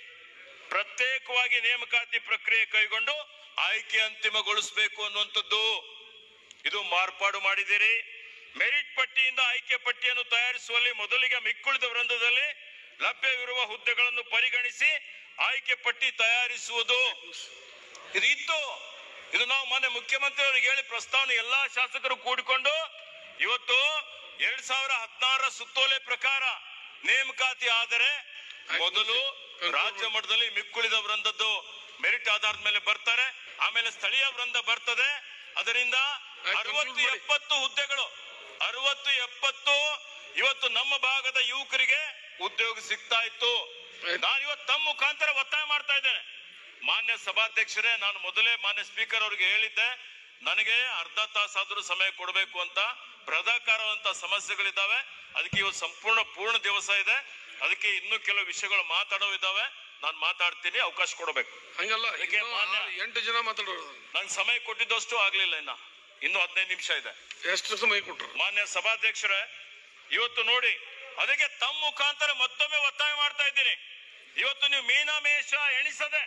ಪ್ರತ್ಯೇಕವಾಗಿ ನೇಮಕಾತಿ ಪ್ರಕ್ರಿಯೆ ಕೈಗೊಂಡು ಆಯ್ಕೆ ಅಂತಿಮಗೊಳಿಸಬೇಕು ಅನ್ನುವಂಥದ್ದು ಇದು ಮಾರ್ಪಾಡು ಮಾಡಿದಿರಿ ಮೆರಿಟ್ ಪಟ್ಟಿಯಿಂದ ಆಯ್ಕೆ ಪಟ್ಟಿಯನ್ನು ತಯಾರಿಸುವಲ್ಲಿ ಮೊದಲಿಗೆ ಮಿಕ್ಕುಳಿದ ವೃಂದದಲ್ಲಿ ಲಭ್ಯವಿರುವ ಹುದ್ದೆಗಳನ್ನು ಪರಿಗಣಿಸಿ ಆಯ್ಕೆ ಪಟ್ಟಿ ತಯಾರಿಸುವುದು ಇದು ಇತ್ತು ಇದು ನಾವು ಮೊನ್ನೆ ಮುಖ್ಯಮಂತ್ರಿ ಅವರಿಗೆ ಹೇಳಿ ಪ್ರಸ್ತಾವನೆ ಎಲ್ಲಾ ಶಾಸಕರು ಕೂಡಿಕೊಂಡು ಇವತ್ತು ಎರಡ್ ಸಾವಿರ ಹದಿನಾರರ ಸುತ್ತೋಲೆ ಪ್ರಕಾರ ನೇಮಕಾತಿ ಆದರೆ ಮೊದಲು ರಾಜ್ಯ ಮಟ್ಟದಲ್ಲಿ ಮಿಕ್ಕುಳಿದ ವೃಂದದ್ದು ಮೆರಿಟ್ ಆಧಾರದ ಮೇಲೆ ಬರ್ತಾರೆ ಆಮೇಲೆ ಸ್ಥಳೀಯ ವೃಂದ ಬರ್ತದೆ ಅದರಿಂದ ಆಯ್ತು, ಅರವತ್ತು conclude ಮಾಡಿ. ಎಪ್ಪತ್ತು ಹುದ್ದೆಗಳು ಅರವತ್ತು ಎಪ್ಪತ್ತು ಇವತ್ತು ನಮ್ಮ ಭಾಗದ ಯುವಕರಿಗೆ ಉದ್ಯೋಗ ಸಿಗ್ತಾ ಇತ್ತು ಆಯ್ತು. ನಾನು ಇವತ್ತು ತಮ್ಮ ಮುಖಾಂತರ ಒತ್ತಾಯ ಮಾಡ್ತಾ ಇದ್ದೇನೆ ಮಾನ್ಯ ಸಭಾಧ್ಯಕ್ಷರೇ ನಾನು ಮೊದಲೇ ಮಾನ್ಯ ಸ್ಪೀಕರ್ ಅವರಿಗೆ ಹೇಳಿದ್ದೆ ನನಗೆ ಅರ್ಧ ತಾಸಾದ್ರೂ ಸಮಯ ಕೊಡಬೇಕು ಅಂತ ಬೃಹದಾಕಾರವಂತ ಸಮಸ್ಯೆಗಳಿದ್ದಾವೆ ಅದಕ್ಕೆ ಇವತ್ತು ಸಂಪೂರ್ಣ ಪೂರ್ಣ ದಿವಸ ಇದೆ ಅದಕ್ಕೆ ಇನ್ನೂ ಕೆಲವು ವಿಷಯಗಳು ಮಾತಾಡೋ ಇದ್ದಾವೆ ನಾನು ಮಾತಾಡ್ತೀನಿ ಅವಕಾಶ ಕೊಡಬೇಕು ಹಂಗಲ್ಲ ಅದಕ್ಕೆ ಇನ್ನೂ ಮಾನ್ಯ- ಆರು- ಎಂಟು ಜನ ಮಾತಾಡೋರು ನಂಗೆ ಸಮಯ ಕೊಟ್ಟಿದ್ದಷ್ಟು ಆಗ್ಲಿಲ್ಲ ಇನ್ನ ಇನ್ನು ಹದಿನೈದು ನಿಮಿಷ ಇದೆ ಎಷ್ಟು ಸಮಯ ಕೊಟ್ರು ಮಾನ್ಯ ಸಭಾಧ್ಯಕ್ಷರೇ ಇವತ್ತು ನೋಡಿ ಅದಕ್ಕೆ ತಮ್ಮ ಮುಖಾಂತರ ಮತ್ತೊಮ್ಮೆ ಒತ್ತಾಯ ಮಾಡ್ತಾ ಇದ್ದೀನಿ ಇವತ್ತು ನೀವು ಮೀನಮೇಷ ಎಣಿಸದೆ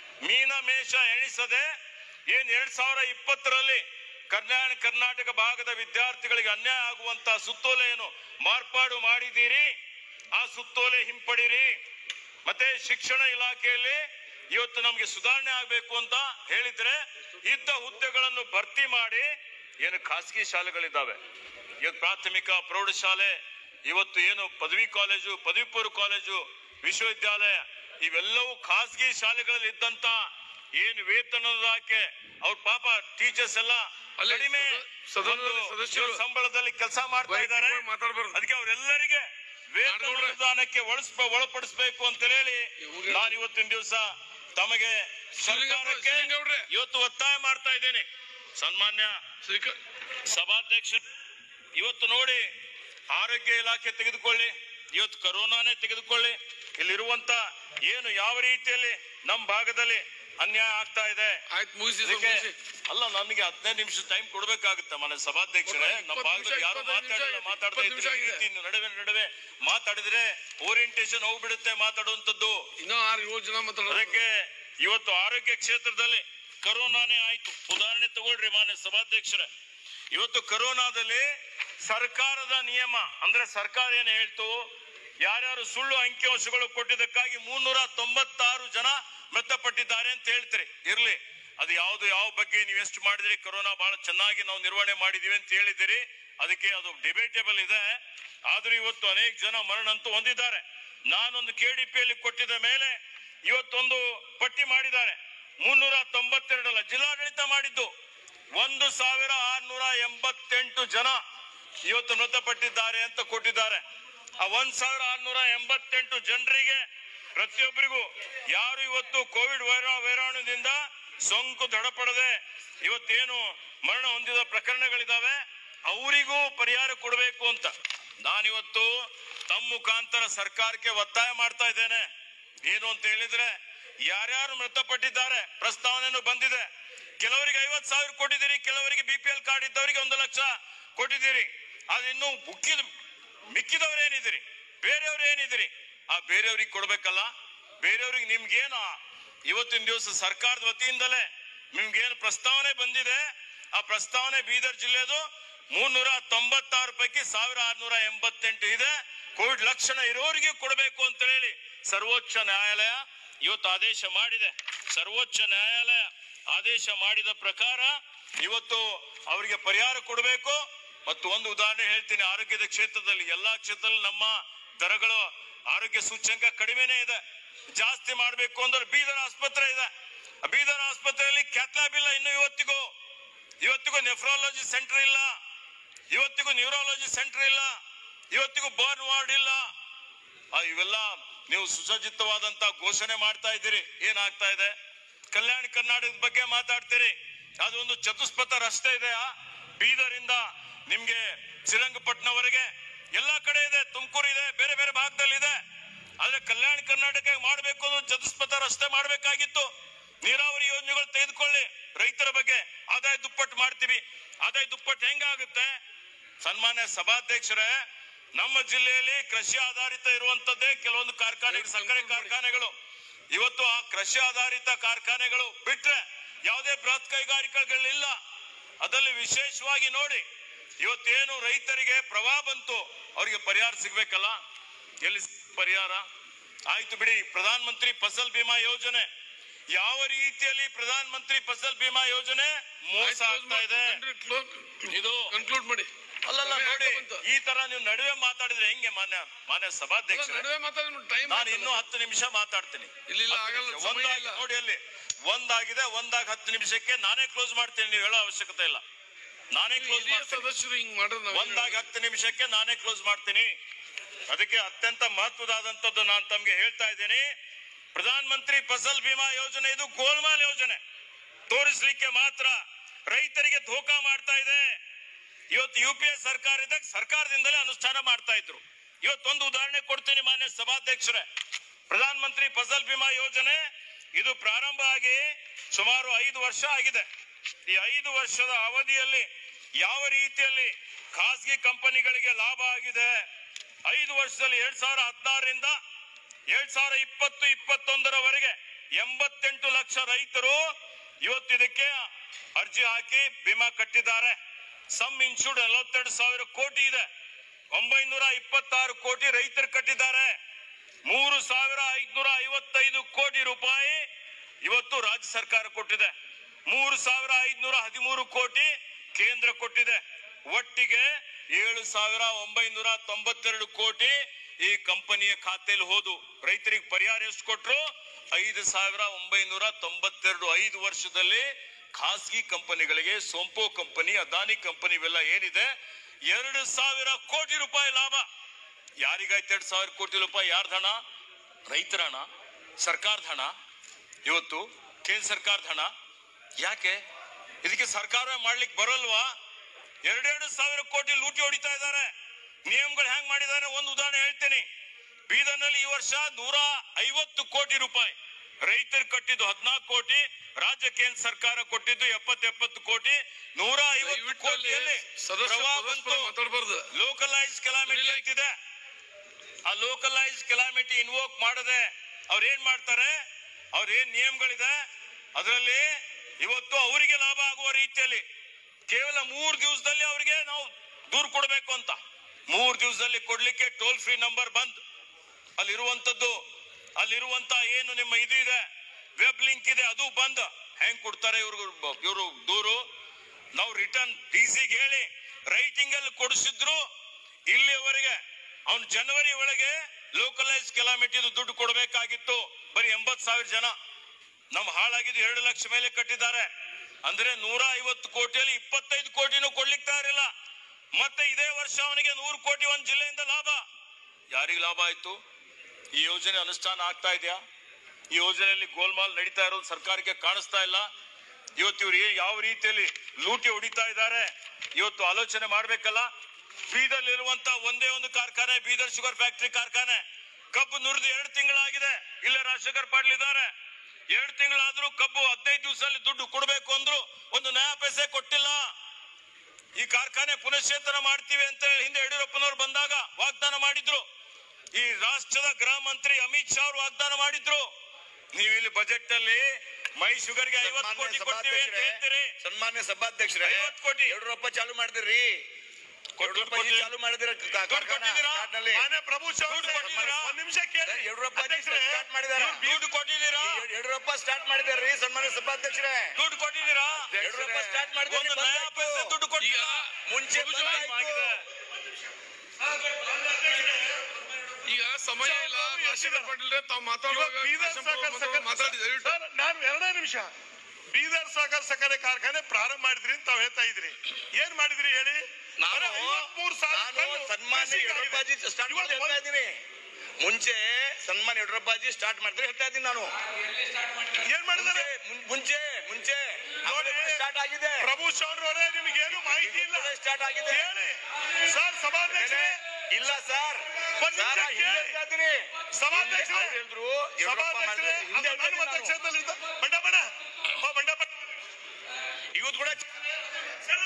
ಮೀನಮೇಷ ಎಣಿಸದೆ ಏನ್ ಎರಡ್ ಸಾವಿರ ಇಪ್ಪತ್ತರಲ್ಲಿ ಕಲ್ಯಾಣ ಕರ್ನಾಟಕ ಭಾಗದ ವಿದ್ಯಾರ್ಥಿಗಳಿಗೆ ಅನ್ಯಾಯ ಆಗುವಂತ ಸುತ್ತೋಲೆಯನ್ನು ಮಾರ್ಪಾಡು ಮಾಡಿದ್ದೀರಿ ಆ ಸುತ್ತೋಲೆ ಹಿಂಪಡಿರಿ ಮತ್ತೆ ಶಿಕ್ಷಣ ಇಲಾಖೆಯಲ್ಲಿ ಇವತ್ತು ನಮ್ಗೆ ಸುಧಾರಣೆ ಆಗ್ಬೇಕು ಅಂತ ಹೇಳಿದ್ರೆ ಇದ್ದ ಹುದ್ದೆಗಳನ್ನು ಭರ್ತಿ ಮಾಡಿ ಏನು ಖಾಸಗಿ ಶಾಲೆಗಳಿದ್ದಾವೆ ಇವತ್ತು ಪ್ರಾಥಮಿಕ ಪ್ರೌಢಶಾಲೆ ಇವತ್ತು ಏನು ಪದವಿ ಕಾಲೇಜು ಪದವಿ ಪೂರ್ವ ಕಾಲೇಜು ವಿಶ್ವವಿದ್ಯಾಲಯ ಇವೆಲ್ಲವೂ ಖಾಸಗಿ ಶಾಲೆಗಳಲ್ಲಿ ಇದ್ದಂತ ಏನು ವೇತನದಾಕೆ ಅವ್ರ ಪಾಪ ಟೀಚರ್ಸ್ ಎಲ್ಲ ಅಲ್ಲಿ ಕಡಿಮೆ ಸದ- ಸದನದಲ್ಲಿ ಒಂದು ಸದಸ್ಯರು ಸಂಬಳದಲ್ಲಿ ಕೆಲಸ ಮಾಡ್ತಾ ಬೈಕ್ ಇದ್ದಾರೆ ತಗೊಂಡು ಮಾತಾಡ್ಬಾರ್ದು. ಅದಕ್ಕೆ ಅವರೆಲ್ಲರಿಗೆ ವೇತನ ನಾಡ್ಗೌಡ್ರೆ. ಅನುದಾನಕ್ಕೆ ಒಳಸ್ಪ ಒಳಪಡಿಸಬೇಕು ಅಂತ ಹೇಳಿ ಇವ್ಗೆ- ನಾನು ಇವತ್ತಿನ ದಿವಸ ತಮಗೆ ಸರ್ಕಾರಕ್ಕೆ ಶ್ರೀಲಿಂಗೌಡ್ರೆ. ಇವತ್ತು ಒತ್ತಾಯ ಮಾಡ್ತಾ ಇದ್ದೇನೆ ಸನ್ಮಾನ್ಯ ಶ್ರೀಕ ಸಭಾಧ್ಯಕ್ಷ ಇವತ್ತು ನೋಡಿ ಆರೋಗ್ಯ ಇಲಾಖೆ ತೆಗೆದುಕೊಳ್ಳಿ ಇವತ್ತು ಕರೋನಾನೇ ತೆಗೆದುಕೊಳ್ಳಿ ಇಲ್ಲಿರುವಂತ ಏನು ಯಾವ ರೀತಿಯಲ್ಲಿ ನಮ್ಮ ಭಾಗದಲ್ಲಿ ಅನ್ಯಾಯ ಆಗ್ತಾ ಇದೆ ಆಯ್ತು ಮುಗಿಸಿ ಸರ್, ಇದಕ್ಕೆ ಮುಗಿಸಿ ಅಲ್ಲ ನನಗೆ ಹದಿನೈದು ನಿಮಿಷ ಟೈಮ್ ಕೊಡ್ಬೇಕಾಗುತ್ತೆ ಮನೆ ಸಭಾಧ್ಯಕ್ಷರೇ ಕೊಡ್ರಿ, ನಮ್ಮ ಇಪ್ಪತ್ತು ಭಾಗದಲ್ಲಿ ನಿಮಿಷ, ಯಾರು ಇಪ್ಪತ್ತೈದು ನಿಮಿಷ ಮಾತಾಡಿಲ್ಲ ಆಗಿದೆ, ಮಾತಾಡ್ತಾ ಇಪ್ಪತ್ತು ಇದ್ರೆ ಈ ನಿಮಿಷ ರೀತಿ ನಡುವೆ ನಡುವೆ ಮಾತಾಡಿದ್ರೆ ಓರಿಯಂಟೇಶನ್ ಹೋಗ್ಬಿಡುತ್ತೆ ಮಾತಾಡುವಂತದ್ದು ಇನ್ನೂ ಆರು ಏಳು ಜನ ಮಾತಾಡೋರು ಅದಕ್ಕೆ ಇವತ್ತು ಆರೋಗ್ಯ ಕ್ಷೇತ್ರದಲ್ಲಿ ಕರೋನಾನೇ ಆಯ್ತು ಉದಾಹರಣೆ ತಗೊಳ್ರಿ ಮಾನ್ಯ ಸಭಾಧ್ಯಕ್ಷರೇ ಇವತ್ತು ಕರೋನಾದಲ್ಲಿ ಸರ್ಕಾರದ ನಿಯಮ ಅಂದ್ರೆ ಸರ್ಕಾರ ಏನ್ ಹೇಳ್ತು ಯಾರ್ಯಾರು ಸುಳ್ಳು ಅಂಕಿಅಂಶಗಳು ಕೊಟ್ಟಿದ್ದಕ್ಕಾಗಿ ಮುನ್ನೂರ ತೊಂಬತ್ತಾರು ಜನ ಮೃತಪಟ್ಟಿದ್ದಾರೆ ಅಂತ ಹೇಳ್ತೀರಿ ಇರ್ಲಿ ಅದು ಯಾವ್ದು ಯಾವ ಬಗ್ಗೆ ನೀವು ಎಷ್ಟು ಮಾಡಿದ್ರಿ ಕರೋನಾ ಬಹಳ ಚೆನ್ನಾಗಿ ನಾವು ನಿರ್ವಹಣೆ ಮಾಡಿದೀವಿ ಅಂತ ಹೇಳಿದಿರಿ ಅದಕ್ಕೆ ಅದು ಡಿಬೇಟೇಬಲ್ ಇದೆ ಆದ್ರೂ ಇವತ್ತು ಅನೇಕ ಜನ ಮರಣ ಅಂತೂ ಹೊಂದಿದ್ದಾರೆ ನಾನೊಂದು ಕೆಡಿಪಿಯಲ್ಲಿ ಕೊಟ್ಟಿದ ಮೇಲೆ ಇವತ್ತೊಂದು ಪಟ್ಟಿ ಮಾಡಿದ್ದಾರೆ ಮುನ್ನೂರ ತೊಂಬತ್ತೆರಡಲ್ಲ ಜಿಲ್ಲಾಡಳಿತ ಮಾಡಿದ್ದು ಒಂದು ಸಾವಿರ ಆರ್ನೂರ ಎಂಬತ್ತೆಂಟು ಜನ ಇವತ್ತು ಮೃತಪಟ್ಟಿದ್ದಾರೆ ಅಂತ ಕೊಟ್ಟಿದ್ದಾರೆ ಆ ಒಂದ್ ಸಾವಿರ ಆರ್ನೂರ ಎಂಬತ್ತೆಂಟು ಜನರಿಗೆ ಪ್ರತಿಯೊಬ್ಬರಿಗೂ ಯಾರು ಇವತ್ತು ಕೋವಿಡ್ ವೈರಾ ವೈರಾಣುದಿಂದ ಸೋಂಕು ದೃಢಪಡದೆ ಇವತ್ತೇನು ಮರಣ ಹೊಂದಿದ ಪ್ರಕರಣಗಳಿದಾವೆ ಅವರಿಗೂ ಪರಿಹಾರ ಕೊಡಬೇಕು ಅಂತ ನಾನಿವತ್ತು ತಮ್ಮ ಮುಖಾಂತರ ಸರ್ಕಾರಕ್ಕೆ ಒತ್ತಾಯ ಮಾಡ್ತಾ ಇದ್ದೇನೆ ಏನು ಅಂತ ಹೇಳಿದ್ರೆ ಯಾರ್ಯಾರು ಮೃತಪಟ್ಟಿದ್ದಾರೆ ಪ್ರಸ್ತಾವನೆಯನ್ನು ಬಂದಿದೆ ಕೆಲವರಿಗೆ ಐವತ್ ಸಾವಿರ ಕೊಟ್ಟಿದ್ದೀರಿ ಕೆಲವರಿಗೆ ಬಿ ಪಿ ಎಲ್ ಕಾರ್ಡ್ ಇದ್ದವರಿಗೆ ಒಂದು ಲಕ್ಷ ಕೊಟ್ಟಿದ್ದೀರಿ ಅದು ಇನ್ನು ಮುಕ್ಕಿದ ಮಿಕ್ಕಿದವ್ರು ಏನಿದ್ದೀರಿ ಬೇರೆಯವ್ರು ಏನಿದ್ದೀರಿ ಆ ಬೇರೆಯವ್ರಿಗೆ ಕೊಡ್ಬೇಕಲ್ಲ ಬೇರೆಯವ್ರಿಗೆ ನಿಮ್ಗೇನು ಇವತ್ತಿನ ದಿವಸ ಸರ್ಕಾರದ ವತಿಯಿಂದಲೇ ನಿಮ್ಗೇನು ಪ್ರಸ್ತಾವನೆ ಬಂದಿದೆ ಆ ಪ್ರಸ್ತಾವನೆ ಬೀದರ್ ಜಿಲ್ಲೆದು ಮೂರ್ನೂರ ತೊಂಬತ್ತಾರು ಪೈಕಿ ಸಾವಿರ ಆರ್ನೂರ ಎಂಬತ್ತೆಂಟು ಇದೆ ಕೋವಿಡ್ ಲಕ್ಷಣ ಇರೋರಿಗೆ ಕೊಡಬೇಕು ಅಂತ ಹೇಳಿ ಸರ್ವೋಚ್ಚ ನ್ಯಾಯಾಲಯ ಇವತ್ತು ಆದೇಶ ಮಾಡಿದೆ ಸರ್ವೋಚ್ಚ ನ್ಯಾಯಾಲಯ ಆದೇಶ ಮಾಡಿದ ಪ್ರಕಾರ ಇವತ್ತು ಅವರಿಗೆ ಪರಿಹಾರ ಕೊಡಬೇಕು ಮತ್ತು ಒಂದು ಉದಾಹರಣೆ ಹೇಳ್ತೀನಿ ಆರೋಗ್ಯದ ಕ್ಷೇತ್ರದಲ್ಲಿ ಎಲ್ಲಾ ಕ್ಷೇತ್ರದಲ್ಲಿ ನಮ್ಮ ದರಗಳು ಆರೋಗ್ಯ ಸೂಚ್ಯಂಕ ಕಡಿಮೆನೇ ಇದೆ ಜಾಸ್ತಿ ಮಾಡಬೇಕು ಅಂದ್ರೆ ಬೀದರ್ ಆಸ್ಪತ್ರೆ ಇದೆ ಆ ಬೀದರ್ ಆಸ್ಪತ್ರೆಯಲ್ಲಿ ಕ್ಯಾಥ್ಲಾಬ್ ಇಲ್ಲ ಇನ್ನು ಇವತ್ತಿಗೂ ಇವತ್ತಿಗೂ ನೆಫ್ರಾಲಜಿ ಸೆಂಟರ್ ಇಲ್ಲ ಇವತ್ತಿಗೂ ನ್ಯೂರಾಲಜಿ ಸೆಂಟರ್ ಇಲ್ಲ ಇವತ್ತಿಗೂ ಬರ್ನ್ ವಾರ್ಡ್ ಇಲ್ಲ ಆ, ಇವೆಲ್ಲ ನೀವು ಸುಸಜ್ಜಿತವಾದಂತ ಘೋಷಣೆ ಮಾಡ್ತಾ ಇದ್ದೀರಿ ಏನಾಗ್ತಾ ಇದೆ ಕಲ್ಯಾಣ ಕರ್ನಾಟಕದ ಬಗ್ಗೆ ಮಾತಾಡ್ತೀರಿ ಅದೊಂದು ಚತುಷ್ಪಥ ರಸ್ತೆ ಇದೆಯಾ ಬೀದರಿಂದ ನಿಮ್ಗೆ ಶ್ರೀರಂಗಪಟ್ಟಣವರೆಗೆ ಎಲ್ಲಾ ಕಡೆ ಇದೆ ತುಮಕೂರು ಇದೆ ಬೇರೆ ಬೇರೆ ಭಾಗದಲ್ಲಿ ಇದೆ ಆದ್ರೆ ಕಲ್ಯಾಣ ಕರ್ನಾಟಕ ಮಾಡಬೇಕು ಅಂದ್ರೆ ಚತುಷ್ಪಥ ರಸ್ತೆ ಮಾಡಬೇಕಾಗಿತ್ತು ನೀರಾವರಿ ಯೋಜನೆಗಳು ತೆಗೆದುಕೊಳ್ಳಿ ರೈತರ ಬಗ್ಗೆ ಆದಾಯ ದುಪ್ಪಟ್ಟು ಮಾಡ್ತೀವಿ ಆದಾಯ ದುಪ್ಪಟ್ಟು ಹೆಂಗಾಗುತ್ತೆ ಸನ್ಮಾನ್ಯ ಸಭಾಧ್ಯಕ್ಷರೇ ನಮ್ಮ ಜಿಲ್ಲೆಯಲ್ಲಿ ಕೃಷಿ ಆಧಾರಿತ ಇರುವಂತದ್ದೇ ಕೆಲವೊಂದು ಕಾರ್ಖಾನೆ ಸಕ್ಕರೆ ಕಾರ್ಖಾನೆಗಳು ಇವತ್ತು ಆ ಕೃಷಿ ಆಧಾರಿತ ಕಾರ್ಖಾನೆಗಳು ಬಿಟ್ರೆ ಯಾವುದೇ ಬೃಹತ್ ಕೈಗಾರಿಕೆಗಳಿಲ್ಲ ಅದರಲ್ಲಿ ವಿಶೇಷವಾಗಿ ನೋಡಿ ಇವತ್ತೇನು ರೈತರಿಗೆ ಪ್ರವಾಹ ಬಂತು ಅವರಿಗೆ ಪರಿಹಾರ ಸಿಗ್ಬೇಕಲ್ಲ ಎಲ್ಲಿ ಸಿಗ್- ಪರಿಹಾರ ಆಯ್ತು ಬಿಡಿ ಪ್ರಧಾನ ಮಂತ್ರಿ ಫಸಲ್ ಬಿಮಾ ಯೋಜನೆ ಯಾವ ರೀತಿಯಲ್ಲಿ ಪ್ರಧಾನ ಮಂತ್ರಿ ಫಸಲ್ ಬಿಮಾ ಯೋಜನೆ ಮೋಸ ಆಗ್ತಾ ಇದೆ ಇದು ಕನ್ಕ್ಲೂಡ್ ಮಾಡಿ ಅಲ್ಲಲ್ಲ ಸಮಯ ನೋಡಿ ಆಗ್ತಾ ಬಂತು. ಈ ತರ ನೀವು ನಡುವೆ ಮಾತಾಡಿದ್ರೆ ಹೆಂಗೆ ಮಾನ್ಯ ಮಾನ್ಯ ಅಲ್ಲ, ಸಭಾಧ್ಯಕ್ಷರೇ ನಡುವೆ ಮಾತಾಡಿ ಟೈಮ್ ನಾನು ಇನ್ನೂ ಹತ್ತು ನಿಮಿಷ ಮಾತಾಡ್ತೀನಿ ಇಲ್ಲ, ಇಲ್ಲ, ಹತ್ತು ಆಗಲ್ಲ, ನಿಮಿಷ. ಸಮಯ ಒಂದಾಗಿ- ಇಲ್ಲ. ನೋಡಿ ಅಲ್ಲಿ ಒಂದಾಗಿದೆ ಒಂದಾಗ ಹತ್ತು ನಿಮಿಷಕ್ಕೆ ನಾನೇ ಕ್ಲೋಸ್ ಮಾಡ್ತೀನಿ ನೀವು ಹೇಳೋ ಅವಶ್ಯಕತೆ ಇಲ್ಲ ನಾನೇ ಕ್ಲೋಸ್ ಹಿರಿಯ ಮಾಡ್ತೀನಿ ಸದಸ್ಯರು ಹಿಂಗ್ ಮಾಡಿದ್ರೆ ನಾವು ಒಂದಾಗಿ ಹತ್ತು ನಿಮಿಷಕ್ಕೆ ನಾನೇ ಕ್ಲೋಸ್ ಮಾಡ್ತೀನಿ ಅದಕ್ಕೆ ಅತ್ಯಂತ ಮಹತ್ವದಾದಂತದ್ದು ನಾನು ತಮ್ಗೆ ಹೇಳ್ತಾ ಇದ್ದೀನಿ ಪ್ರಧಾನ ಮಂತ್ರಿ ಫಸಲ್ ಬಿಮಾ ಯೋಜನೆ ಇದು ಗೋಲ್ಮಾಲ್ ಯೋಜನೆ ತೋರಿಸ್ಲಿಕ್ಕೆ ಮಾತ್ರ ರೈತರಿಗೆ ಧೋಕಾ ಮಾಡ್ತಾ ಇದೆ ಇವತ್ತು ಯು ಪಿ ಎ ಸರ್ಕಾರ ಇದ್ದಾಗ ಸರ್ಕಾರದಿಂದಲೇ ಅನುಷ್ಠಾನ ಮಾಡ್ತಾ ಇದ್ರು ಇವತ್ತೊಂದು ಉದಾಹರಣೆ ಕೊಡ್ತೀನಿ ಮಾನ್ಯ ಸಭಾಧ್ಯಕ್ಷರೇ ಪ್ರಧಾನ ಮಂತ್ರಿ ಫಸಲ್ ಬಿಮಾ ಯೋಜನೆ ಇದು ಪ್ರಾರಂಭ ಆಗಿ ಸುಮಾರು ಐದು ವರ್ಷ ಆಗಿದೆ ಈ ಐದು ವರ್ಷದ ಅವಧಿಯಲ್ಲಿ ಯಾವ ರೀತಿಯಲ್ಲಿ ಖಾಸಗಿ ಕಂಪನಿಗಳಿಗೆ ಲಾಭ ಆಗಿದೆ ಐದು ವರ್ಷದಲ್ಲಿ ಎರಡ್ ಸಾವಿರ ಹದಿನಾರರಿಂದ ಎರಡ್ ಸಾವಿರ ಇಪ್ಪತ್ತು ಇಪ್ಪತ್ತೊಂದರವರೆಗೆ ಎಂಬತ್ತೆಂಟು ಲಕ್ಷ ರೈತರು ಇವತ್ತು ಇದಕ್ಕೆ ಅರ್ಜಿ ಹಾಕಿ ವಿಮಾ ಕಟ್ಟಿದ್ದಾರೆ ಸಮ್ ಇನ್ಶೂರ್ಡ್ ನಲವತ್ತೆರಡು ಸಾವಿರ ಕೋಟಿ ಇದೆ ಒಂಬೈನೂರ ಇಪ್ಪತ್ತಾರು ಕೋಟಿ ರೈತರು ಕಟ್ಟಿದ್ದಾರೆ ಮೂರು ಸಾವಿರ ಐದ್ನೂರ ಐವತ್ತೈದು ಕೋಟಿ ರೂಪಾಯಿ ಇವತ್ತು ರಾಜ್ಯ ಸರ್ಕಾರ ಕೊಟ್ಟಿದೆ ಮೂರು ಸಾವಿರ ಐದ್ನೂರ ಹದಿಮೂರು ಕೋಟಿ ಕೇಂದ್ರ ಕೊಟ್ಟಿದೆ ಒಟ್ಟಿಗೆ ಏಳು ಸಾವಿರ ಒಂಬೈನೂರ ತೊಂಬತ್ತೆರಡು ಕೋಟಿ ಈ ಕಂಪನಿಯ ಖಾತೆಯಲ್ಲಿ ಹೋದು ರೈತರಿಗೆ ಪರಿಹಾರ ಎಷ್ಟು ಕೊಟ್ರು ಐದು ಸಾವಿರ ಒಂಬೈನೂರ ತೊಂಬತ್ತೆರಡು ಐದು ವರ್ಷದಲ್ಲಿ ಖಾಸಗಿ ಕಂಪನಿಗಳಿಗೆ ಸೋಂಪೋ ಕಂಪನಿ ಅದಾನಿ ಕಂಪನಿ ಇವೆಲ್ಲ ಏನಿದೆ ಎರಡು ಸಾವಿರ ಕೋಟಿ ರೂಪಾಯಿ ಲಾಭ ಯಾರಿಗಾಯ್ತು ಎರಡು ಸಾವಿರ ಕೋಟಿ ರೂಪಾಯಿ ಯಾರ್ದ ಹಣ ರೈತರ ಹಣ ಸರ್ಕಾರದ ಹಣ ಇವತ್ತು ಕೇಂದ್ರ ಸರ್ಕಾರದ ಹಣ ಯಾಕೆ ಇದಕ್ಕೆ ಸರ್ಕಾರವೇ ಮಾಡ್ಲಿಕ್ಕೆ ಬರಲ್ವಾ ಎರಡೆರಡು ಸಾವಿರ ಕೋಟಿ ಲೂಟಿ ಹೊಡಿತಾ ಇದ್ದಾರೆ ನಿಯಮಗಳು ಹೆಂಗ್ ಮಾಡಿದ್ದಾರೆ ಒಂದು ಉದಾಹರಣೆ ಹೇಳ್ತೀನಿ ಬೀದರ್ನಲ್ಲಿ ಈ ವರ್ಷ ನೂರ ಐವತ್ತು ಕೋಟಿ ರೂಪಾಯಿ ರೈತರು ಕಟ್ಟಿದ್ದು ಹದಿನಾಲ್ಕು ಕೋಟಿ ರಾಜ್ಯ ಕೇಂದ್ರ ಸರ್ಕಾರ ಕೊಟ್ಟಿದ್ದು ಎಪ್ಪತ್ತು ಎಪ್ಪತ್ತು ಕೋಟಿ ನೂರ ಐವತ್ತು ದಯವಿಟ್ಟು ಅಲ್ಲಿ ಕೋಟಿಯಲ್ಲಿ ಸದಸ್ಯ ಪ್ರವಾಹ ಪರಸ್ಪರ ಬಂತು ಮಾತಾಡಬಾರ್ದು ಲೋಕಲೈಸ್ ಕೆಲಾಮಿಟಿ ಇಲ್ಲ. ಅಂತಿದೆ ಆ ಲೋಕಲೈಸ್ ಕೆಲಾಮಿಟಿ ಇನ್ವೋಕ್ ಮಾಡದೆ ಅವ್ರು ಏನ್ ಮಾಡ್ತಾರೆ ಅವ್ರ ಏನ್ ನಿಯಮಗಳಿದೆ ಅದರಲ್ಲಿ ಇವತ್ತು ಅವರಿಗೆ ಲಾಭ ಆಗುವ ರೀತಿಯಲ್ಲಿ ಕೇವಲ ಮೂರ್ ದಿವಸದಲ್ಲಿ ಅವರಿಗೆ ನಾವು ದೂರು ಕೊಡಬೇಕು ಅಂತ ಮೂರ್ ದಿವಸದಲ್ಲಿ ಕೊಡ್ಲಿಕ್ಕೆ ಟೋಲ್ ಫ್ರೀ ನಂಬರ್ ಬಂದ್ ಅಲ್ಲಿರುವಂತದ್ದು ಅಲ್ಲಿರುವಂತ ಏನು ನಿಮ್ಮ ಇದು ಇದೆ ವೆಬ್ ಲಿಂಕ್ ಇದೆ ಅದು ಬಂದ್ ಹೆಂಗ್ ಕೊಡ್ತಾರೆ ಇವ್ರು ಇವರು ದೂರು ನಾವು ರಿಟರ್ನ್ ಡಿ ಸಿಗೆ ಹೇಳಿ ರೈಟಿಂಗ್ ಅಲ್ಲಿ ಕೊಡಿಸಿದ್ರು ಇಲ್ಲಿಯವರೆಗೆ ಅವ್ನು ಜನವರಿ ಒಳಗೆ ಲೋಕಲೈಸ್ ಕೆಲಾಮಿಟಿದು ದುಡ್ಡು ಕೊಡಬೇಕಾಗಿತ್ತು ಬರೀ ಎಂಬತ್ ಸಾವಿರ ಜನ ನಮ್ಮ ಹಾಳಾಗಿದ್ದು ಎರಡು ಲಕ್ಷ ಮೇಲೆ ಕಟ್ಟಿದ್ದಾರೆ ಅಂದ್ರೆ ನೂರ ಐವತ್ತು ಕೋಟಿಯಲ್ಲಿ ಇಪ್ಪತ್ತೈದು ಕೋಟಿನೂ ಕೊಡ್ಲಿಕ್ಕೆ ತಯಾರಿಲ್ಲ ಮತ್ತೆ ಇದೇ ವರ್ಷ ಅವನಿಗೆ ನೂರು ಕೋಟಿ ಒಂದ್ ಜಿಲ್ಲೆಯಿಂದ ಲಾಭ ಯಾರಿಗೆ ಲಾಭ ಆಯ್ತು ಈ ಯೋಜನೆ ಅನುಷ್ಠಾನ ಆಗ್ತಾ ಇದೆಯಾ ಈ ಯೋಜನೆಯಲ್ಲಿ ಗೋಲ್ಮಾಲ್ ನಡೀತಾ ಇರೋದು ಸರ್ಕಾರಕ್ಕೆ ಕಾಣಿಸ್ತಾ ಇಲ್ಲ ಇವತ್ತು ಇವ್ರು ಏ- ಯಾವ ರೀತಿಯಲ್ಲಿ ಲೂಟಿ ಹೊಡಿತಾ ಇದ್ದಾರೆ ಇವತ್ತು ಆಲೋಚನೆ ಮಾಡ್ಬೇಕಲ್ಲ ಬೀದರ್ ಇರುವಂತ ಒಂದೇ ಒಂದು ಕಾರ್ಖಾನೆ ಬೀದರ್ ಶುಗರ್ ಫ್ಯಾಕ್ಟರಿ ಕಾರ್ಖಾನೆ ಕಬ್ಬು ನುರಿದು ಎರಡು ತಿಂಗಳಾಗಿದೆ ಇಲ್ಲೇ ರಾಜಶೇಖರ್ ಪಾಟೀಲ್ ಇದ್ದಾರೆ ಎರಡು ತಿಂಗಳಾದ್ರೂ ಕಬ್ಬು ಹದಿನೈದು ದಿವಸದಲ್ಲಿ ದುಡ್ಡು ಕೊಡಬೇಕು ಅಂದ್ರು ಒಂದು ನಯಾ ಪೈಸೆ ಕೊಟ್ಟಿಲ್ಲ ಈ ಕಾರ್ಖಾನೆ ಪುನಶ್ಚೇತನ ಮಾಡ್ತೀವಿ ಅಂತ ಹೇಳಿ ಹಿಂದೆ ಯಡಿಯೂರಪ್ಪನವರು ಬಂದಾಗ ವಾಗ್ದಾನ ಮಾಡಿದ್ರು ಈ ರಾಷ್ಟ್ರದ ಗೃಹ ಮಂತ್ರಿ ಅಮಿತ್ ಶಾ ಅವರು ವಾಗ್ದಾನ ಮಾಡಿದ್ರು ನೀವು ಇಲ್ಲಿ ಬಜೆಟ್ ಅಲ್ಲಿ ಮೈ ಶುಗರ್ಗೆ ಐವತ್ತು ಸನ್ಮಾನ್ಯ ಕೋಟಿ ಕೊಡ್ತೀವಿ ಅಂತ ಸಭಾಧ್ಯಕ್ಷರೇ, ಹೇಳ್ತೀರಿ ಸನ್ಮಾನ್ಯ ಸಭಾಧ್ಯಕ್ಷರೇ ಐವತ್ತು ಕೋಟಿ. ಯಡಿಯೂರಪ್ಪ ಚಾಲು ಮಾಡಿದ್ರಿ ಯಡಿಯೂರಪ್ಪ ಕೊಟ್ಟಿದ್ದೀರಾ? ಚಾಲು ಮಾಡಿದಿರ ದುಡ್ಡು ಕೊಟ್ಟಿದ್ದೀರಾ? ಮಾನ್ಯ ಪ್ರಭು ಚೌಧರಿ ದುಡ್ಡು ಕೊಟ್ಟಿದ್ದೀರಾ? ಒಂದ್ ನಿಮಿಷ ಕೇಳಿ ಯಡಿಯೂರಪ್ಪ ಅಧ್ಯಕ್ಷರೇ, ಸ್ಟಾರ್ಟ್ ಮಾಡಿದಾರ ದುಡ್ಡು ಕೊಟ್ಟಿದ್ದೀರಾ ಯಡಿಯೂರಪ್ಪ ಸ್ಟಾರ್ಟ್ ಮಾಡಿದಾರ್ರಿ ಸನ್ಮಾನ್ಯ ಸಭಾಧ್ಯಕ್ಷರೇ ದುಡ್ಡು ಕೊಟ್ಟಿದ್ದೀರಾ ಯಡಿಯೂರಪ್ಪ ಸ್ಟಾರ್ಟ್ ಮಾಡಿದಾರೆ ಒಂದು ನಯಾ ಪೈಸೆ ದುಡ್ಡು ಈಗ ಕೊಟ್ಟಿಲ್ಲ ಮುಂಚೆ ಬಂದಾಯ್ತು. ಈಗ ಸಮಯ ಇಲ್ಲ ರಾಜಶೇಖರ್ ಪಾಟೀಲ್ ತಾವು ಮಾತಾಡುವಾಗ ಇವಾಗ ಬೀದರ್ ಕೃಷ್ಣಪ್ಪ ಸಹಕಾರ ಮಾತಾಡುವಾಗ ಸಹಕಾರ- ಮಾತಾಡಿ ದಯವಿಟ್ಟು ಸರ್, ನಾನು ಎರಡೇ ನಿಮಿಷ ಬೀದರ್ ಸಹಕಾರ ಸಕ್ಕರೆ ಕಾರ್ಖಾನೆ ಪ್ರಾರಂಭ ಮಾಡಿದ್ರಿ ಅಂತ ತಾವ್ ಹೇಳ್ತಾ ಇದ್ರಿ ಏನ್ ಮಾಡಿದ್ರಿ ಹೇಳಿ ನಾನು ಬರೀ 53 ಸಾವಿರ ನಾನು ಟನ್ ಸನ್ಮಾನ್ಯ ಕೃಷಿಗೆ ಯಡಿಯೂರಪ್ಪಾಜಿ ಆಗಿದೆ. ಸ್ಟಾರ್ಟ್ ಇವತ್ತು ಮಾಡಿ ಹೇಳ್ತಾ ಒಂದ್- ಇದ್ದೀನಿ ಮುಂಚೆ ಸನ್ಮಾನ್ಯ ಯಡಿಯೂರಪ್ಪಾಜಿ ಸ್ಟಾರ್ಟ್ ಮಾಡಿದ್ರೆ ಹೇಳ್ತಾ ಇದ್ದೀನಿ ನಾನು ಏನ್ ಮಾಡಿದಾರೆ ಮುಂಚೆ ಮುಂಚೆ ಮುಂಚೆ ನೋಡಿ, ಸ್ಟಾರ್ಟ್ ಆಗಿದೆ ಪ್ರಭು ಚೌಧರಿ ಅವರೇ ನಿಮ್ಗೆ ಏನು ಮಾಹಿತಿ ಇಲ್ಲ ಸ್ಟಾರ್ಟ್ ಆಗಿದೆ ಹೇಳಿ ಸರ್ ಸಭಾಧ್ಯಕ್ಷರೇ ಇಲ್ಲ ಸರ್ ಒಂದ್ ನಿಮಿಷ ಸರ್, ಹಿಂದೆ ಕೇಳಿ. ಹೇಳ್ತಾ ಇದ್ದೀನಿ. ಸಭಾಧ್ಯಕ್ಷರೇ ಅವ್ರು ಹೇಳಿದ್ರು ಯಡಿಯೂರಪ್ಪ ಸಭಾಧ್ಯಕ್ಷರೇ ಮಾಡಿದ್ರು. ಹಿಂದೆ ಅದು ಹೇಳ್ತಾ ನನ್ನ ಇದ್ದೀನಿ ನಾನು. ಮತಕ್ಷೇತ್ರದಲ್ಲಿ ಇದ್ದ- ಬಂಡ ಬಡ ಓ ಬಂಡ ಬಡ ಇವತ್ತು ಕೂಡ ಸರ್,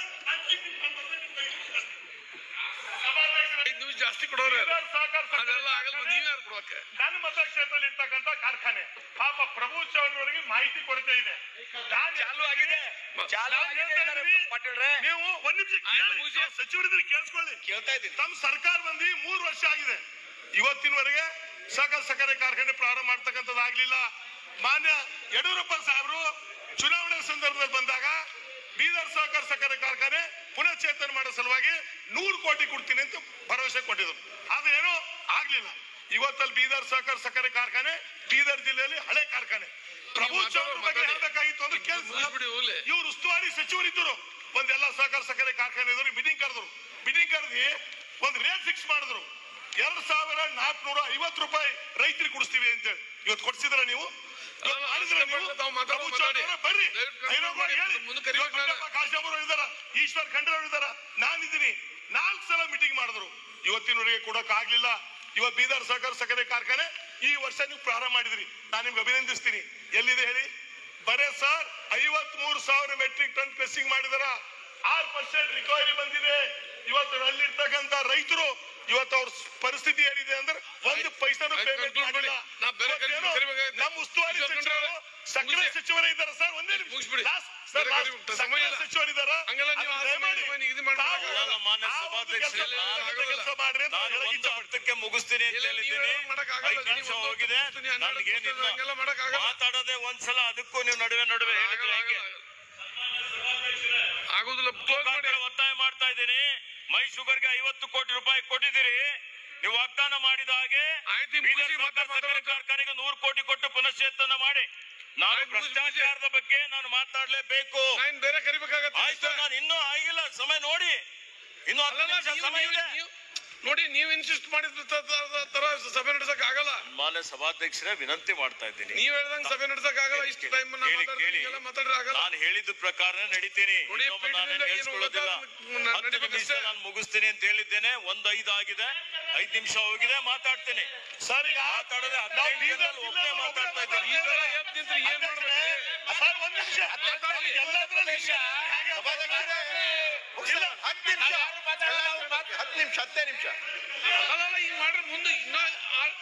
ಸಭಾಧ್ಯಕ್ಷರೇ, ಐದು ನಿಮಿಷ ಜಾಸ್ತಿ ಕೊಡೋರು ಯಾರು? ಬೀದರ್ ಸಹಕಾರ ಸಕ್ಕರೆ ಅದೆಲ್ಲ ಆಗಲ್ಲ ಕಾರ್ಖಾನೆ ನೀವ್ ಯಾರು ಕೊಡೋಕೆ ನನ್ನ ಮತಕ್ಷೇತ್ರದಲ್ಲಿ ಇರ್ತಕ್ಕಂಥ ಕಾರ್ಖಾನೆ ಪಾಪ ಪ್ರಭು ಚೌಧರಿ ಅವರಿಗೆ ಮಾಹಿತಿ ಕೊರತೆ ಇದೆ ನಾನ್ ಚಾಲು ಆಗಿದೆ ಚಾಲು ನಾನ್ ಆಗಿದೆ ಹೇಳ್ತಾ ಇದ್ದಾರೆ ಇದ್ದೀನಿ, ಪಾಟೀಲ್ರೇ ನೀವು ಒಂದ್ ನಿಮಿಷ ಆಯ್ತು, ಕೇಳಿ ಮುಗಿಸಿ. ಸಚಿವರಿದ್ರೆ ಕೇಳಿಸ್ಕೊಳ್ಳಿ ಕೇಳ್ತಾ ಇದ್ದೀನಿ ತಮ್ಮ ಸರ್ಕಾರ ಬಂದು ಮೂರು ವರ್ಷ ಆಗಿದೆ ಇವತ್ತಿನವರೆಗೆ ಸಹಕಾರ ಸಕ್ಕರೆ ಕಾರ್ಖಾನೆ ಪ್ರಾರಂಭ ಮಾಡ್ತಕ್ಕಂಥದ್ದಾಗ್ಲಿಲ್ಲ ಮಾನ್ಯ ಯಡಿಯೂರಪ್ಪ ಸಾಹೇಬರು ಚುನಾವಣೆ ಸಂದರ್ಭದಲ್ಲಿ ಬಂದಾಗ ಬೀದರ್ ಸಹಕಾರ ಸಕ್ಕರೆ ಕಾರ್ಖಾನೆ ಪುನಶ್ಚೇತನ ಮಾಡೋ ಸಲುವಾಗಿ ನೂರು ಕೋಟಿ ಕೊಡ್ತೀನಿ ಅಂತ ಭರವಸೆ ಕೊಟ್ಟಿದ್ರು ಅದೇನೋ ಆಗ್ಲಿಲ್ಲ ಇವತ್ತಲ್ಲಿ ಬೀದರ್ ಸಹಕಾರ ಸಕ್ಕರೆ ಕಾರ್ಖಾನೆ ಬೀದರ್ ಜಿಲ್ಲೆಯಲ್ಲಿ ಹಳೆ ಕಾರ್ಖಾನೆ ಪ್ರಭು ಮಾತಾಡೋ- ಚೌಧರಿ ಬಗ್ಗೆ ಮಾತಾಡಿ. ಹೇಳ್ಬೇಕಾಗಿತ್ತು ಅಂದ್ರೆ ಮುಗಿಸ್ಬಿಡಿ, ಹೋಗ್ಲಿ. ಕೇಳಿಸ್ ಇವ್ರು ಉಸ್ತುವಾರಿ ಸಚಿವರಿದ್ದರು ಒಂದೆಲ್ಲ ಸಹಕಾರ ಸಕ್ಕರೆ ಕಾರ್ಖಾನೆ ಇದ್ರು ಮೀಟಿಂಗ್ ಕರೆದ್ರು ಮೀಟಿಂಗ್ ಕರೆದಿ ಒಂದ್ ರೇಟ್ ಫಿಕ್ಸ್ ಮಾಡಿದ್ರು ಎರಡ್ ಸಾವಿರ ನಾಲ್ಕನೂರ ಐವತ್ತು ರೂಪಾಯಿ ರೈತರಿಗೆ ಕೊಡಿಸ್ತೀವಿ ಅಂತೇಳಿ ಇವತ್ತು ಕೊಡ್ಸಿದ್ರ ನೀವು ಇವತ್ತು ಅಲ್ಲ, ಮಾಡಿದ್ರ ಅಷ್ಟೇ ನೀವು ಮಾಡ್ಲಿ, ತಾವು ಮಾತಾಡೋ ಪ್ರಭು ಮಾತಾಡಿ. ಚೌಧರಿ ಅವರೇ ಬರ್ರಿ ದಯವಿಟ್ಟು ಐನೋರು ಮಾಡಿ, ಹೇಳಿ ಮುಂದೆ ಕರಿಬೇಕು ಇವತ್ತು ಮಂಜಪ್ಪ ಕಾಶ್ಯಪ್ ಅವರು ಇದಾರ ಈಶ್ವರ್ ಖಂಡ್ರೆ ಅವರು ಇದಾರ ನಾನಿದ್ದೀನಿ ನಾಲ್ಕು ಸಲ ಮೀಟಿಂಗ್ ಮಾಡಿದ್ರು ಇವತ್ತಿನವರೆಗೆ ಕೊಡಕ್ ಆಗ್ಲಿಲ್ಲ ಇವತ್ತು ಬೀದರ್ ಸಹಕಾರ ಸಕ್ಕರೆ ಕಾರ್ಖಾನೆ ಈ ವರ್ಷ ನೀವು ಪ್ರಾರಂಭ ಮಾಡಿದ್ರಿ ನಾನು ನಿಮ್ಗೆ ಅಭಿನಂದಿಸ್ತೀನಿ ಎಲ್ಲಿದೆ ಹೇಳಿ ಬರೇ ಸರ್ ಐವತ್ ಮೂರು ಸಾವಿರ ಮೆಟ್ರಿಕ್ ಟನ್ ಪ್ರೆಸ್ಸಿಂಗ್ ಮಾಡಿದಾರ ಆರ್ ಪರ್ಸೆಂಟ್ ರಿಕವರಿ ಬಂದಿದೆ ಇವತ್ತು ಅಲ್ಲಿರ್ತಕ್ಕಂಥ ರೈತರು ಇವತ್ತು ಅವ್ರ ಪರಿಸ್ಥಿತಿ ಏನಿದೆ ಅಂದ್ರೆ ಒಂದು ಪೈಸಾನು ಆಯ್ತು, ಪೇಮೆಂಟ್ conclude ಮಾಡಿ. ಮಾಡಿಲ್ಲ ನಾ ಬೇರೆ ಕಡೆ ಇವತ್ತೇನೋ ಕರಿಬೇಕಾಗೈತೆ. ನಮ್ಮ ಉಸ್ತುವಾರಿ ಈಶ್ವರ್ ಖಂಡ್ರೆ ಸಚಿವರು ಅವರೇ, ಸಕ್ಕರೆ ಮುಗಿಸಿ. ಸಚಿವರೇ ಇದ್ದಾರೆ ಸರ್ ಒಂದೇ ನಿಮಿಷ. ಮುಗಿಸ್ಬಿಡಿ. Last, sir, ಬೇರೆ last ಕಡೆ ಸಮಯ ಸಕ್ಕರೆ ಇಲ್ಲ. ಸಚಿವರಿದ್ದಾರ ಹಂಗೆಲ್ಲ ನೀವು ಅದನ್ನ ಆ ಸಮಯ ದಯಮಾಡಿ ನೀವು ನಿಗದಿ ಮಾಡ್ಬೇಕು. ತಾವು ಅಲ್ಲ, ಮಾನ್ಯ ಆ ಒಂದು ಸಭಾಧ್ಯಕ್ಷರೇ, ಕೆಲಸ ನಾನು ಮಾಡಿ, ಆಗೋಲ್ಲ. ಕೆಲಸ ಮಾಡ್ರಿ ಅಂತ ನಾನು ಹೇಳಕ್ ಒಂದು ಇಷ್ಟಪಡ್ತೀನಿ. ಹತ್ತಕ್ಕೆ ಮುಗಿಸ್ತೀನಿ ಅಂತ ಇಲ್ಲ, ನೀವು ಹೇಳಿದ್ದೀನಿ ಹೇಳೋದು ಮಾಡಕ್ಕಾಗಲ್ಲ. ಐದು ನಿಮಿಷ ನೀವು ಒಂದು ಹೋಗಿದೆ ಮುಗಿಸ್ತೀನಿ, ಹನ್ನೆರಡು ನನಗೇನಿಲ್ಲ ಮುಗಿಸ್ತೀನಿ, ಹಂಗೆಲ್ಲ ಮಾಡಕ್ಕಾಗಲ್ಲ. ಮಾತಾಡೋದೇ ಒಂದ್ಸಲ ಅದಕ್ಕೂ ನೀವು ನಡುವೆ ನಡುವೆ ಹೇಳಿದ್ರೆ ಆಗಲ್ಲ, ಹೆಂಗೆ ಆಗಲ್ಲ. ಆಗೋದಿಲ್ಲ ಕ್ಲೋಸ್ ಮಾಡಿ ಮುಖಾಂತರ ಒತ್ತಾಯ ಮಾಡ್ತಾ ಇದ್ದೀನಿ ಮೈ ಶುಗರ್ಗೆ ಐವತ್ತು ಕೋಟಿ ರೂಪಾಯಿ ಕೊಟ್ಟಿದ್ದೀರಿ ನೀವು ವಾಗ್ದಾನ ಮಾಡಿದ ಹಾಗೆ ಆಯ್ತು, ಬೀದರ್ ಮುಗಿಸಿ, ಮತ್ತೆ ಸಹಕಾರ ಸಕ್ಕರೆ ಮಾತಾಡೋದು. ಕಾರ್ಖಾನೆಗೆ ನೂರು ಕೋಟಿ ಕೊಟ್ಟು ಪುನಶ್ಚೇತನ ಮಾಡಿ ನಾನು ಆಯ್ತು, ಮುಗಿಸಿ, ಭ್ರಷ್ಟಾಚಾರದ ಬಗ್ಗೆ ನಾನು ಮಾತಾಡ್ಲೇಬೇಕು ನಾನು ಬೇರೆ ಕರಿಬೇಕಾಗತ್ತೆ ಆಯ್ತು ನಾನು ಇನ್ನೂ ಆಗಿಲ್ಲ ಸಮಯ ನೋಡಿ ಇನ್ನು ಹತ್ತು ಅಲ್ಲಲ್ಲ, ನಿಮಿಷ ನೀವು- ಸಮಯ ನೀವು- ಇದೆ ನೀವು- ನೋಡಿ ನೀವು ಇನ್ಸಿಸ್ಟ್ ಮಾಡಿದ ತ- ತ- ತ- ತರ ಸಭೆ ನಡೆಸಕ್ ಆಗಲ್ಲ ಮಾನ್ಯ ಸಭಾಧ್ಯಕ್ಷರೇ ವಿನಂತಿ ಮಾಡ್ತಾ ಇದ್ದೀನಿ ನೀವ್ ಹೇಳ್ದಂಗ್ ಸಭೆ ನಡೆಸಕ್ ಆಗಲ್ಲ ಇಷ್ಟು ಟೈಮ್ ಕೇಳಿ, ಕೇಳಿ. ಮಾತಾಡ್ರೆ ಆಗಲ್ಲ ನಾನು ಹೇಳಿದ ಪ್ರಕಾರ ನಡೀತೀನಿ ನೋಡಿ, ಇನ್ನೊಮ್ಮೆ ನಾನು ಪೀಠದಿಂದ ಏನು ಹೇಳ್ಸ್ಕೊಳ್ಳೋದಿಲ್ಲ. ಹೋಗುತ್ತೆ, ನ- ಹತ್ತು ನಡಿಬೇಕಷ್ಟೇ. ನಿಮಿಷ ನಾನು ಮುಗಿಸ್ತೀನಿ ಅಂತ ಹೇಳಿದ್ದೇನೆ ಒಂದ್ ಐದು ಆಗಿದೆ ಐದ್ ನಿಮಿಷ ಹೋಗಿದೆ ಮಾತಾಡ್ತೀನಿ ಸರ್ ಈಗ ಮಾತಾಡೋದೇ ನಾವು ಹದಿನೈದು ಬೀದರ್ ದಿನದಲ್ಲಿ ಒಬ್ಬನೇ ಜಿಲ್ಲೆಯವರು ಮಾತಾಡ್ತಾ ಒಬ್ಬರೇ ಇದ್ದೀನಿ. ಈ ತರ ಎದ್ದು ನಿಂತ್ರೆ ಏನ್ ಮಾಡ್ಬೇಕು ಸರ್ ಒಂದ್ ನಿಮಿಷ ಮಾತಾಡಿ. ಎಲ್ಲದ್ರಲ್ಲಿ ಈಗ ಹೇಗೆ ಇಲ್ಲ ಹತ್ತು ನಿಮಿಷ ಹತ್ತು ನಿಮಿಷ ಹತ್ತೇ ನಿಮಿಷ ಅಲ್ಲಲ್ಲ ಈಗ ಮಾಡ್ರೆ ಮುಂದೆ ಇನ್ನ ಆ-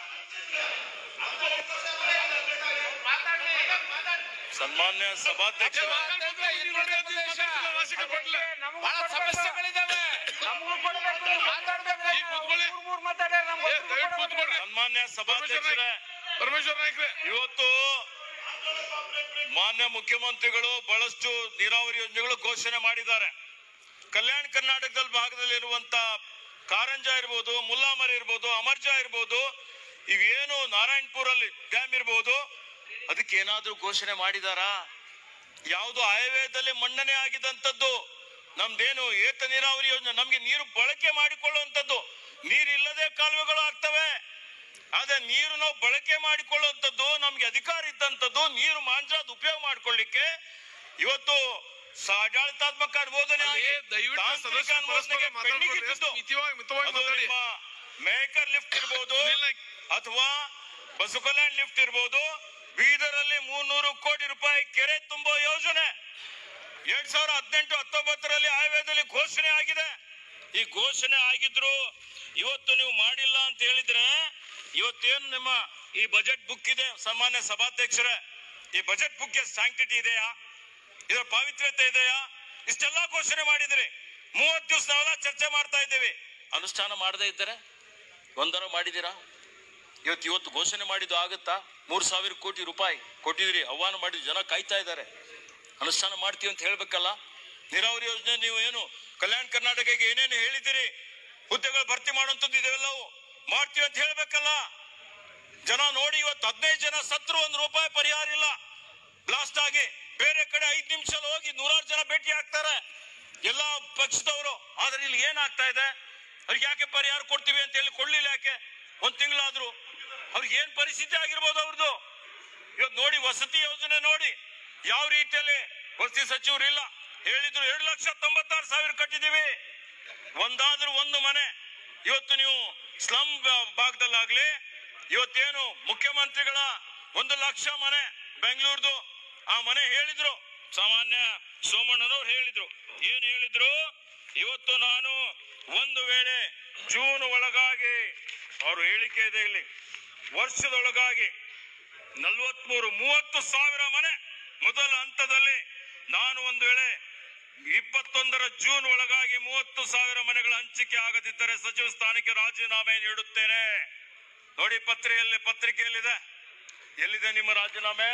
ಸನ್ಮಾನ್ಯ ಏ, ಸಭಾಧ್ಯಕ್ಷರು ಮಾತಾಡ್ ಬಂದ್ರೆ ನೀವು ನೋಡಿ ಅದು ಮಾತಾಡ್ತಿಲ್ಲ, ರಾಜಶೇಖರ್ ಪಾಟೀಲ್. ಬಹಳ ಸಮಸ್ಯೆಗಳಿದಾವೆ ನಮಗೂ ಕೊಡ್ಬೇಕು ಮಾತಾಡ್ಬೇಕು ಈಗ ಕೂತ್ಕೊಳ್ಳಿ. ಮೂರ್ ಮೂರ್ ಮಾತಾಡ್ಯಾರ ನಮ್ಗೆ ಏ, ದಯವಿಟ್ಟು ಕೂತ್ಕೊಳ್ರಿ ಸನ್ಮಾನ್ಯ ಪರಮೇಶ್ವರ್ ಸಭಾಧ್ಯಕ್ಷರೇ ನಾಯ್ಕ ಪರಮೇಶ್ವರ್ ನಾಯ್ಕ್ರೆ ಇವತ್ತು ಮಾನ್ಯ ಮುಖ್ಯಮಂತ್ರಿಗಳು ಬಹಳಷ್ಟು ನೀರಾವರಿ ಯೋಜನೆಗಳು ಘೋಷಣೆ ಮಾಡಿದ್ದಾರೆ ಕಲ್ಯಾಣ ಕರ್ನಾಟಕದಲ್ಲಿ ಭಾಗದಲ್ಲಿ ಇರುವಂತ ಕಾರಂಜ ಇರ್ಬೋದು ಮುಲ್ಲಾಮರಿ ಇರ್ಬೋದು ಅಮರ್ಜ ಇರ್ಬೋದು ಇವೇನು ನಾರಾಯಣಪುರಲ್ಲಿ ಡ್ಯಾಮ್ ಇರ್ಬೋದು ಅದಕ್ಕೆ ಏನಾದ್ರೂ ಘೋಷಣೆ ಮಾಡಿದಾರಾ ಯಾವುದು ಆಯವ್ಯಯದಲ್ಲಿ ಮನ್ನಣೆ ಆಗಿದಂತದ್ದು ನಮ್ದೇನು ಏತ ನೀರಾವರಿ ಯೋಜನೆ ನಮ್ಗೆ ನೀರು ಬಳಕೆ ಮಾಡಿಕೊಳ್ಳುವಂಥದ್ದು ನೀರಿಲ್ಲದೆ ಕಾಲುವೆಗಳು ಆಗ್ತವೆ ಆದ್ರೆ ನೀರು ನಾವು ಬಳಕೆ ಮಾಡಿಕೊಳ್ಳುವಂಥದ್ದು ನಮ್ಗೆ ಅಧಿಕಾರ ಇದ್ದಂಥದ್ದು ನೀರು ಮಾಂಜಾದ ಉಪಯೋಗ ಮಾಡ್ಕೊಳ್ಳಿಕ್ಕೆ ಇವತ್ತು ಸ- ಆಡಳಿತಾತ್ಮಕ ಅನುಮೋದನೆ ಅಲ್ಲಿ ಆಗಿ ದಯವಿಟ್ಟು ತಾಂತ್ರಿಕ ಸದಸ್ಯರು ಅನುಮೋದನೆಗೆ ಪರಸ್ಪರ pending ಮಾತಾಡ್ಕೊಳ್ರಿ. ಇದ್ದದ್ದು. ಮಿತವಾಗಿ ಮಿತವಾಗಿ ಅದು ಮಾತಾಡಿ ನಿಮ್ಮ ಮೇಕರ್ ಲಿಫ್ಟ್ ಇರ್ಬೋದು ಸುನಿಲ್ ನಾಯ್ಕ್. ಅಥವಾ ಬಸವಕಲ್ಯಾಣ್ ಲಿಫ್ಟ್ ಇರ್ಬೋದು ಬೀದರಲ್ಲಿ ಮೂರ್ನೂರು ಕೋಟಿ ರೂಪಾಯಿ ಕೆರೆ ತುಂಬೋ ಯೋಜನೆ ಎರಡ್ ಸಾವಿರದ ಹದಿನೆಂಟು ಹತ್ತೊಂಬತ್ತರಲ್ಲಿ ಆಯವ್ಯಯದಲ್ಲಿ ಘೋಷಣೆ ಆಗಿದೆ ಈ ಘೋಷಣೆ ಆಗಿದ್ರು ಇವತ್ತು ನೀವು ಮಾಡಿಲ್ಲ ಅಂತ ಹೇಳಿದ್ರೆ ಇವತ್ತೇನು ನಿಮ್ಮ ಈ ಬಜೆಟ್ ಬುಕ್ ಇದೆ ಸಾಮಾನ್ಯ ಸಭಾಧ್ಯಕ್ಷರೇ ಈ ಬಜೆಟ್ ಬುಕ್ಗೆ ಸ್ಯಾಂಕ್ಟಿಟಿ ಇದೆಯಾ ಇದರ ಪಾವಿತ್ರ್ಯತೆ ಇದೆಯಾ ಇಷ್ಟೆಲ್ಲ ಘೋಷಣೆ ಮಾಡಿದ್ರಿ ಮೂವತ್ತು ದಿವಸ ನಾವೆಲ್ಲ ಚರ್ಚೆ ಮಾಡ್ತಾ ಇದ್ದೇವೆ ಅನುಷ್ಠಾನ ಮಾಡದೇ ಇದ್ದರೆ ಒಂದರ ಮಾಡಿದ್ದೀರಾ ಇವತ್ತು ಇವತ್ತು ಘೋಷಣೆ ಮಾಡಿದ್ದು ಆಗುತ್ತಾ ಮೂರು ಸಾವಿರ ಕೋಟಿ ರೂಪಾಯಿ ಕೊಟ್ಟಿದ್ರಿ ಆಹ್ವಾನ ಮಾಡಿ ಜನ ಕಾಯ್ತಾ ಇದ್ದಾರೆ ಅನುಷ್ಠಾನ ಮಾಡ್ತೀವಿ ಅಂತ ಹೇಳ್ಬೇಕಲ್ಲ ನೀರಾವರಿ ಯೋಜನೆ ನೀವು ಏನು ಕಲ್ಯಾಣ ಕರ್ನಾಟಕಕ್ಕೆ ಏನೇನು ಹೇಳಿದ್ದೀರಿ ಹುದ್ದೆಗಳು ಭರ್ತಿ ಮಾಡುವಂಥದ್ದು ಇದೆಲ್ಲವೂ ಮಾಡ್ತೀವಿ ಅಂತ ಹೇಳ್ಬೇಕಲ್ಲ ಜನ ನೋಡಿ ಇವತ್ತು ಹದಿನೈದು ಜನ ಸತ್ರು ಒಂದು ರೂಪಾಯಿ ಪರಿಹಾರ ಇಲ್ಲ ಬ್ಲಾಸ್ಟ್ ಆಗಿ ಬೇರೆ ಕಡೆ ಐದು ನಿಮಿಷ ಹೋಗಿ ನೂರಾರು ಜನ ಭೇಟಿ ಆಗ್ತಾರೆ ಎಲ್ಲಾ ಪಕ್ಷದವರು ಆದ್ರೆ ಇಲ್ಲಿ ಏನಾಗ್ತಾ ಇದೆ ಅವ್ರಿಗೆ ಯಾಕೆ ಪರಿಹಾರ ಕೊಡ್ತೀವಿ ಅಂತ ಹೇಳಿ ಕೊಡ್ಲಿಲ್ಲ ಯಾಕೆ ಒಂದ್ ತಿಂಗಳಾದ್ರು ಅವ್ರಿಗೆ ಏನ್ ಪರಿಸ್ಥಿತಿ ಆಗಿರ್ಬೋದು ಅವ್ರದ್ದು ಇವತ್ತು ನೋಡಿ ವಸತಿ ಯೋಜನೆ ನೋಡಿ ಯಾವ ರೀತಿಯಲ್ಲಿ ವಸತಿ ಸಚಿವರು ಇಲ್ಲ ಹೇಳಿದ್ರು ಎರಡು ಲಕ್ಷ ತೊಂಬತ್ತಾರು ಸಾವಿರ ಕಟ್ಟಿದೀವಿ ಒಂದಾದ್ರೂ ಒಂದು ಮನೆ ಇವತ್ತು ನೀವು ಸ್ಲಮ್ ಭಾಗದಲ್ಲಾಗ್ಲಿ ಇವತ್ತೇನು ಮುಖ್ಯಮಂತ್ರಿಗಳ ಒಂದು ಲಕ್ಷ ಮನೆ ಬೆಂಗಳೂರ್ದು ಆ ಮನೆ ಹೇಳಿದ್ರು ಸಾಮಾನ್ಯ ಸೋಮಣ್ಣನವ್ರು ಹೇಳಿದ್ರು ಏನ್ ಹೇಳಿದ್ರು ಇವತ್ತು ನಾನು ಒಂದು ವೇಳೆ ಜೂನ್ ಒಳಗಾಗಿ ಅವರು ಹೇಳಿಕೆ ಇದೆ ಇಲ್ಲಿ ವರ್ಷದೊಳಗಾಗಿ ನಲ್ವತ್ಮೂರು ಮೂವತ್ತು ಸಾವಿರ ಮನೆ ಮೊದಲ ಹಂತದಲ್ಲಿ ನಾನು ಒಂದು ವೇಳೆ ಇಪ್ಪತ್ತೊಂದರ ಜೂನ್ ಒಳಗಾಗಿ ಮೂವತ್ತು ಸಾವಿರ ಮನೆಗಳ ಹಂಚಿಕೆ ಆಗದಿದ್ದರೆ ಸಚಿವ ಸ್ಥಾನಕ್ಕೆ ರಾಜೀನಾಮೆ ನೀಡುತ್ತೇನೆ ನೋಡಿ ಪತ್ರಿಕೆಯಲ್ಲಿ ಪತ್ರಿಕೆಯಲ್ಲಿದೆ ಎಲ್ಲಿದೆ ನಿಮ್ಮ ರಾಜೀನಾಮೆ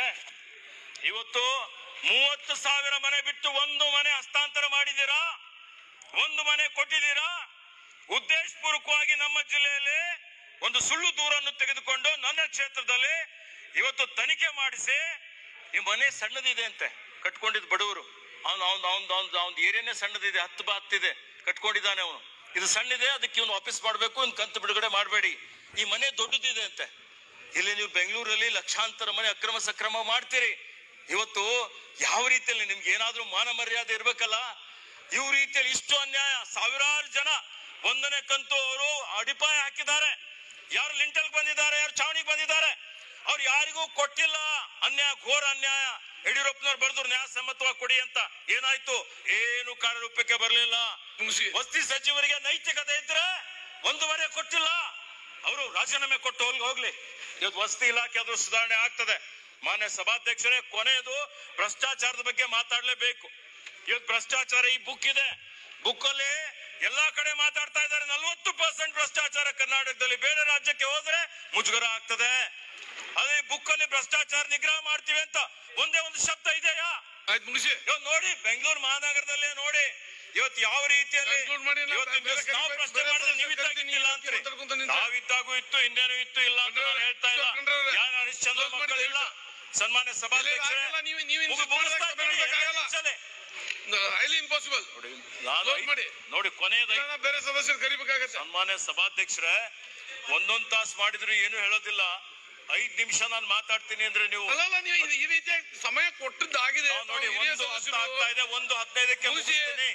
ಇವತ್ತು ಮೂವತ್ತು ಸಾವಿರ ಮನೆ ಬಿಟ್ಟು ಒಂದು ಮನೆ ಹಸ್ತಾಂತರ ಮಾಡಿದ್ದೀರಾ ಒಂದು ಮನೆ ಕೊಟ್ಟಿದ್ದೀರಾ ಉದ್ದೇಶಪೂರ್ವಕವಾಗಿ ನಮ್ಮ ಜಿಲ್ಲೆಯಲ್ಲಿ ಒಂದು ಸುಳ್ಳು ದೂರನ್ನು ತೆಗೆದುಕೊಂಡು ನನ್ನ ಕ್ಷೇತ್ರದಲ್ಲಿ ಇವತ್ತು ತನಿಖೆ ಮಾಡಿಸಿ ಈ ಮನೆ ಸಣ್ಣದಿದೆ ಅಂತೆ ಕಟ್ಕೊಂಡಿದ್ ಬಡವರು ಅವನು ಅವ್ನು ಅವ್ನು ಅವ್ನು ಅವ್ನ ಏರಿಯಾನೇ ಸಣ್ಣದಿದೆ ಹತ್ತು ಬಾ ಹತ್ತಿದೆ ಕಟ್ಕೊಂಡಿದ್ದಾನೆ ಅವನು ಇದು ಸಣ್ಣಿದೆ ಅದಕ್ಕೆ ಇವನು ವಾಪಸ್ ಮಾಡಬೇಕು ಇವ್ನು ಕಂತು ಬಿಡುಗಡೆ ಮಾಡಬೇಡಿ ಈ ಮನೆ ದೊಡ್ಡದಿದೆ ಅಂತೆ ಇಲ್ಲಿ ನೀವು ಬೆಂಗಳೂರಲ್ಲಿ ಲಕ್ಷಾಂತರ ಮನೆ ಅಕ್ರಮ ಸಕ್ರಮ ಮಾಡ್ತೀರಿ ಇವತ್ತು ಯಾವ ರೀತಿಯಲ್ಲಿ ನಿಮ್ಗೆ ಏನಾದ್ರೂ ಮಾನ ಮರ್ಯಾದೆ ಇರ್ಬೇಕಲ್ಲ ಇವ್ ರೀತಿಯಲ್ಲಿ ಇಷ್ಟು ಅನ್ಯಾಯ ಸಾವಿರಾರು ಜನ ಒಂದನೇ ಕಂತು ಅವರು ಅಡಿಪಾಯ ಹಾಕಿದ್ದಾರೆ ಯಾರು ಲಿಂಟಲ್ ಬಂದಿದ್ದಾರೆ ಯಾರು ಚಾವಣಿಗೆ ಬಂದಿದ್ದಾರೆ ಅವ್ರು ಯಾರಿಗೂ ಕೊಟ್ಟಿಲ್ಲ ಅನ್ಯಾಯ ಘೋರ ಅನ್ಯಾಯ ಯಡಿಯೂರಪ್ಪನವ್ರು ಬರೆದ್ರು ನ್ಯಾಯ ಸಮ್ಮತವಾಗಿ ಕೊಡಿ ಅಂತ ಏನಾಯ್ತು ಏನು ಕಾರ್ಯರೂಪಕ್ಕೆ ಬರಲಿಲ್ಲ ಮುಗಿಸಿ ವಸತಿ ಸಚಿವರಿಗೆ ನೈತಿಕತೆ ಇದ್ರೆ ಒಂದೂವರೆ ಕೊಟ್ಟಿಲ್ಲ ಅವರು ರಾಜೀನಾಮೆ ಕೊಟ್ಟು ಹೋಗ್ಲಿ ಹೋಗ್ಲಿ ಇವತ್ತು ವಸತಿ ಇಲಾಖೆ ಅದು ಸುಧಾರಣೆ ಆಗ್ತದೆ ಮಾನ್ಯ ಸಭಾಧ್ಯಕ್ಷರೇ ಕೊನೆಯದು ಭ್ರಷ್ಟಾಚಾರದ ಬಗ್ಗೆ ಮಾತಾಡ್ಲೇಬೇಕು ಇವತ್ತು ಭ್ರಷ್ಟಾಚಾರ ಈ ಬುಕ್ ಇದೆ ಬುಕ್ ಅಲ್ಲಿ ಎಲ್ಲಾ ಕಡೆ ಮಾತಾಡ್ತಾ ಇದ್ದಾರೆ ನಲ್ವತ್ತು ಪರ್ಸೆಂಟ್ ಭ್ರಷ್ಟಾಚಾರ ಕರ್ನಾಟಕದಲ್ಲಿ ಬೇರೆ ರಾಜ್ಯಕ್ಕೆ ಹೋದ್ರೆ ಮುಜುಗರ ಆಗ್ತದೆ ಅದೇ ಬುಕ್ ಅಲ್ಲಿ ಭ್ರಷ್ಟಾಚಾರ ನಿಗ್ರಹ ಮಾಡ್ತೀವಿ ಅಂತ ಒಂದೇ ಒಂದು ಶಬ್ದ ಇದೆಯಾ ಆಯ್ತು ಮುಗಿಸಿ ಇವತ್ತು ನೋಡಿ ಬೆಂಗಳೂರು ಮಹಾನಗರದಲ್ಲೇ ನೋಡಿ ಇವತ್ತು ಯಾವ ರೀತಿಯಲ್ಲಿ Conclude ಮಾಡಿ, ನಾವು ಇವತ್ತು ಬೇರೆ ಕಡೆ ನಾವು ಬೇರೆ ಪ್ರಶ್ನೆ ಬೇರೆ ಮಾಡಿದ್ರೆ ನೀವು ಬೇರೆ ಇದ್ದಾಗಿಲ್ಲ ಅಂತ್ರಿ ಮಾತಾಡ್ಕೊಂತ ನಿಂತ್ರೆ. ನಾವಿದ್ದಾಗೂ ಇತ್ತು ಹಿಂದೇನು ಇತ್ತು ಇಲ್ಲ ಅಂತ ನಾನು ಹೇಳ್ತಾ ಇಲ್ಲ ಕಂಡ್ರವ್ರೆ. ಯಾರು ಹರಿಶ್ಚಂದ್ರ Close ಮಾಡಿ ಮಕ್ಕಳಿಲ್ಲ ಸನ್ಮಾನ್ಯ ಸಭಾಧ್ಯಕ್ಷರೇ ಆಗಲ್ಲ, ನೀವು- ನೀವು ಮುಗು- insist ಮಾಡಿದ್ರೆ ಮುಗಿಸ್ತಾ ಇದ್ದೀನಿ, ಕರ್ನಾಟಕ ಆಗಲ್ಲ. ನಿಮಿಷನೇ. ಹೈಲಿ ಇಂಪಾಸಿಬಲ್ ನೋಡಿ, ನಾನು Close ಐದ್- ಮಾಡಿ. ನೋಡಿ ಕೊನೆಯದ ಬೇರೆ ಸದಸ್ಯರು ಕರಿಬೇಕಾಗತ್ತೆ ಸನ್ಮಾನ್ಯ ಸಭಾಧ್ಯಕ್ಷರೇ ಒಂದೊಂದ್ ತಾಸು ಮಾಡಿದ್ರು ಏನು ಹೇಳೋದಿಲ್ಲ ಐದ್ ನಿಮಿಷ ನಾನು ಮಾತಾಡ್ತೀನಿ ಅಂದ್ರೆ ನೀವು ಅಲ್ಲಲ್ಲ ನೀವು ಈ- ಈ ರೀತಿಯ ಸಮಯ ಕೊಟ್ಟದ್ದಾಗಿದೆ ನಾವು ನೋಡಿ ಹಿರಿಯ ಒಂದು ಹತ್ತು ಸದಸ್ಯರು ಆಗ್ತಾ ಇದೆ ಒಂದು ಹದಿನೈದಕ್ಕೆ ಮುಗಿಸಿ. ಮುಗಿಸ್ತೀನಿ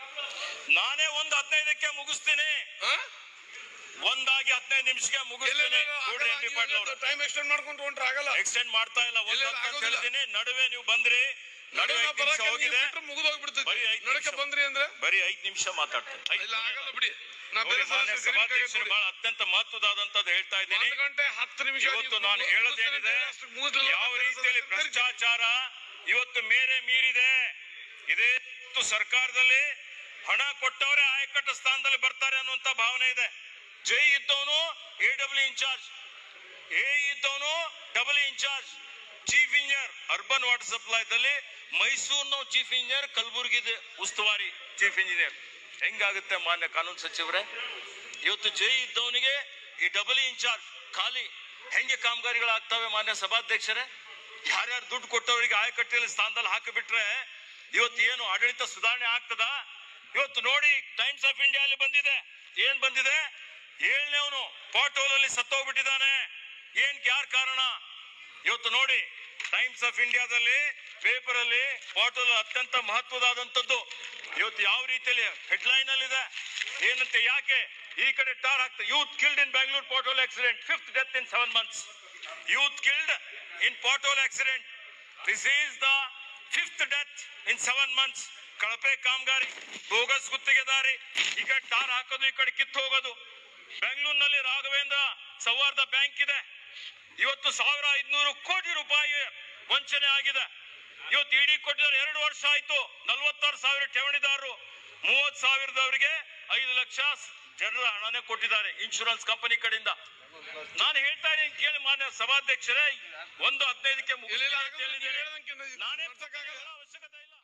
ನಾನೇ ಒಂದು ಹದಿನೈದಕ್ಕೆ ಮುಗಿಸ್ತೀನಿ ಹಾ? ಒಂದಾಗಿ ಹದಿನೈದು ನಿಮಿಷಕ್ಕೆ ಇಲ್ಲ, ಇಲ್ಲ, ಮುಗಿಸ್ತೀನಿ ಇಲ್ಲ, ನೋಡ್ರಿ ಎಂ ಪಿ ಪಾಟೀಲ್ ಅವರು ಟೈಮ್ ಎಕ್ಸ್ಟೆಂಡ್ ಮಾಡ್ಕೊಂಡು ಹೊಂಟ್ರೆ ಆಗಲ್ಲ ಎಕ್ಸ್ಟೆಂಡ್ ಮಾಡ್ತಾ ಇಲ್ಲ ಒಂದು ಇಲ್ಲ, ಹತ್ತು ಅಂತ ಆಗೋದಿಲ್ಲ. ಹೇಳ್ತೀನಿ ನಡುವೆ ನೀವು ಬಂದ್ರಿ ನಡುವೆ ಐದು ನಿಮಿಷ ಹೋಗಿದೆ ಮುಗಿದು ಹೋಗ್ಬಿಡ್ತೈತಿ ಬರೀ ಐದ್ ನಡಕ್ಕೆ ನಿಮಿಷ. ಬಂದ್ರಿ ಅಂದ್ರೆ ಬರೀ ಐದು ನಿಮಿಷ ಮಾತಾಡ್ತೀನಿ ಐದ್ ಇಲ್ಲ ಆಗಲ್ಲ ಬಿಡಿ ನಾ ನೋಡಿ, ಬೇರೆ ಮಾನ್ಯ ಸದಸ್ಯರು ಸಭಾಧ್ಯಕ್ಷರು ಕರಿಬೇಕಾಗತ್ತೆ ಬಹಳ ಅತ್ಯಂತ ಮಹತ್ವದಾದಂತದ್ದು ಹೇಳ್ತಾ ಇದ್ದೀನಿ ಒಂದು ಗಂಟೆ ಹತ್ತು ನಿಮಿಷ ಇವತ್ತು ನೀವು ನಾನು ಹೇಳೋದೇನಿದೆ ಅಷ್ಟು ಮುಗಿಸ್ಲಿಲ್ಲ ಯಾವ ಬೇರೆ ರೀತಿಯಲ್ಲಿ ಸದಸ್ಯರು ಕರಿತೀವಿ. ಭ್ರಷ್ಟಾಚಾರ ಇವತ್ತು ಮೇರೆ ಮೀರಿದೆ ಇದೇ ಇವತ್ತು ಸರ್ಕಾರದಲ್ಲಿ ಹಣ ಕೊಟ್ಟವರೇ ಆಯಕಟ್ಟ ಸ್ಥಾನದಲ್ಲಿ ಬರ್ತಾರೆ ಅನ್ನುವಂತ ಭಾವನೆ ಇದೆ ಜೈ ಇದ್ದವನು ಎ ಡಬ್ಲ್ಯೂ ಇನ್ಚಾರ್ಜ್ ಎ ಇದ್ದವನು double in charge chief engineer urban water ಸಪ್ಲೈದಲ್ಲಿ ಮೈಸೂರಿನ ಚೀಫ್ ಇಂಜಿನಿಯರ್ ಕಲಬುರಗಿ ಉಸ್ತುವಾರಿ ಚೀಫ್ ಇಂಜಿನಿಯರ್ ಹೆಂಗಾಗುತ್ತೆ ಮಾನ್ಯ ಕಾನೂನು ಸಚಿವರೇ ಇವತ್ತು ಜೈ ಇದ್ದವನಿಗೆ ಈ ಡಬಲ್ ಇನ್ಚಾರ್ಜ್ ಖಾಲಿ ಹೆಂಗೆ ಕಾಮಗಾರಿಗಳಾಗ್ತವೆ ಮಾನ್ಯ ಸಭಾಧ್ಯಕ್ಷರೇ ಯಾರ್ಯಾರು ದುಡ್ಡು ಕೊಟ್ಟವರಿಗೆ ಆಯಕಟ್ಟೆಯಲ್ಲಿ ಸ್ಥಾನದಲ್ಲಿ ಹಾಕಿಬಿಟ್ರೆ ಇವತ್ತು ಏನು ಆಡಳಿತ ಸುಧಾರಣೆ ಆಗ್ತದ ಇವತ್ತು ನೋಡಿ ಟೈಮ್ಸ್ ಆಫ್ ಇಂಡಿಯಾ ಅಲ್ಲಿ ಬಂದಿದೆ ಏನ್ ಬಂದಿದೆ ಏಳನೇವನು ಪಾಟೋಲ್ ಅಲ್ಲಿ ಸತ್ತೋಗ್ಬಿಟ್ಟಿದ್ದಾನೆ ಏನ್ ಯಾರ್ ಕಾರಣ ಇವತ್ತು ನೋಡಿ ಟೈಮ್ಸ್ ಆಫ್ ಇಂಡಿಯಾದಲ್ಲಿ ಪೇಪರ್ ಅಲ್ಲಿ ಪಾಟೋಲ್ ಅತ್ಯಂತ ಮಹತ್ವದಾದಂತದ್ದು ಇವತ್ತು ಯಾವ ರೀತಿಯಲ್ಲಿ ಹೆಡ್ಲೈನ್ ಅಲ್ಲಿ ಇದೆ ಏನಂತೆ ಯಾಕೆ ಈ ಕಡೆ ಟಾರ್ ಹಾಕ್ತಾರೆ youth killed in Bangalore pothole accident fifth death in seven months youth killed in pothole accident this is the fifth death in seven months ಕಳಪೆ ಕಾಮಗಾರಿ ಬೋಗಸ್ ಗುತ್ತಿಗೆದಾರಿ ಈ ಕಡೆ ಟಾರ್ ಹಾಕೋದು ಈ ಕಡೆ ಕಿತ್ತು ಹೋಗೋದು ಬೆಂಗಳೂರಿನಲ್ಲಿ ರಾಘವೇಂದ್ರ ಸೌಹಾರ್ದ ಬ್ಯಾಂಕ್ ಇದೆ ಇವತ್ತು ಸಾವಿರ ಐದ್ನೂರು ಕೋಟಿ ರೂಪಾಯಿ ವಂಚನೆ ಆಗಿದೆ ಇವತ್ತು ಇಡಿ ಕೊಟ್ಟಿದ್ದಾರೆ ಎರಡು ವರ್ಷ ಆಯ್ತು ನಲ್ವತ್ತಾರು ಸಾವಿರ ಠೇವಣಿದಾರರು ಮೂವತ್ ಸಾವಿರದವರಿಗೆ ಐದು ಲಕ್ಷ ಸ್- ಜನರ ಹಣನೇ ಕೊಟ್ಟಿದ್ದಾರೆ ಇನ್ಶೂರೆನ್ಸ್ ಕಂಪನಿ ಕಡೆಯಿಂದ ನಾನು ಹೇಳ್ತಾ ಇದ್ದೀನಿ ಕೇಳಿ ಮಾನ್ಯ ಸಭಾಧ್ಯಕ್ಷರೇ ಒಂದು ಹದಿನೈದಕ್ಕೆ ಇಲ್ಲ, ಇಲ್ಲ, ಮುಗಿಸ್ತೀನಿ ಅಂತ ಹಾಗಾದ್ರೆ ನೀವು ಹೇಳಿದ್ದೀನಿ. ಹೇಳ್ದಂಗೆ ನಾನೇ ನಡ್ಸಕ್ಕಾಗಲ್ಲ. ಅವಶ್ಯಕತೆ ಇಲ್ಲ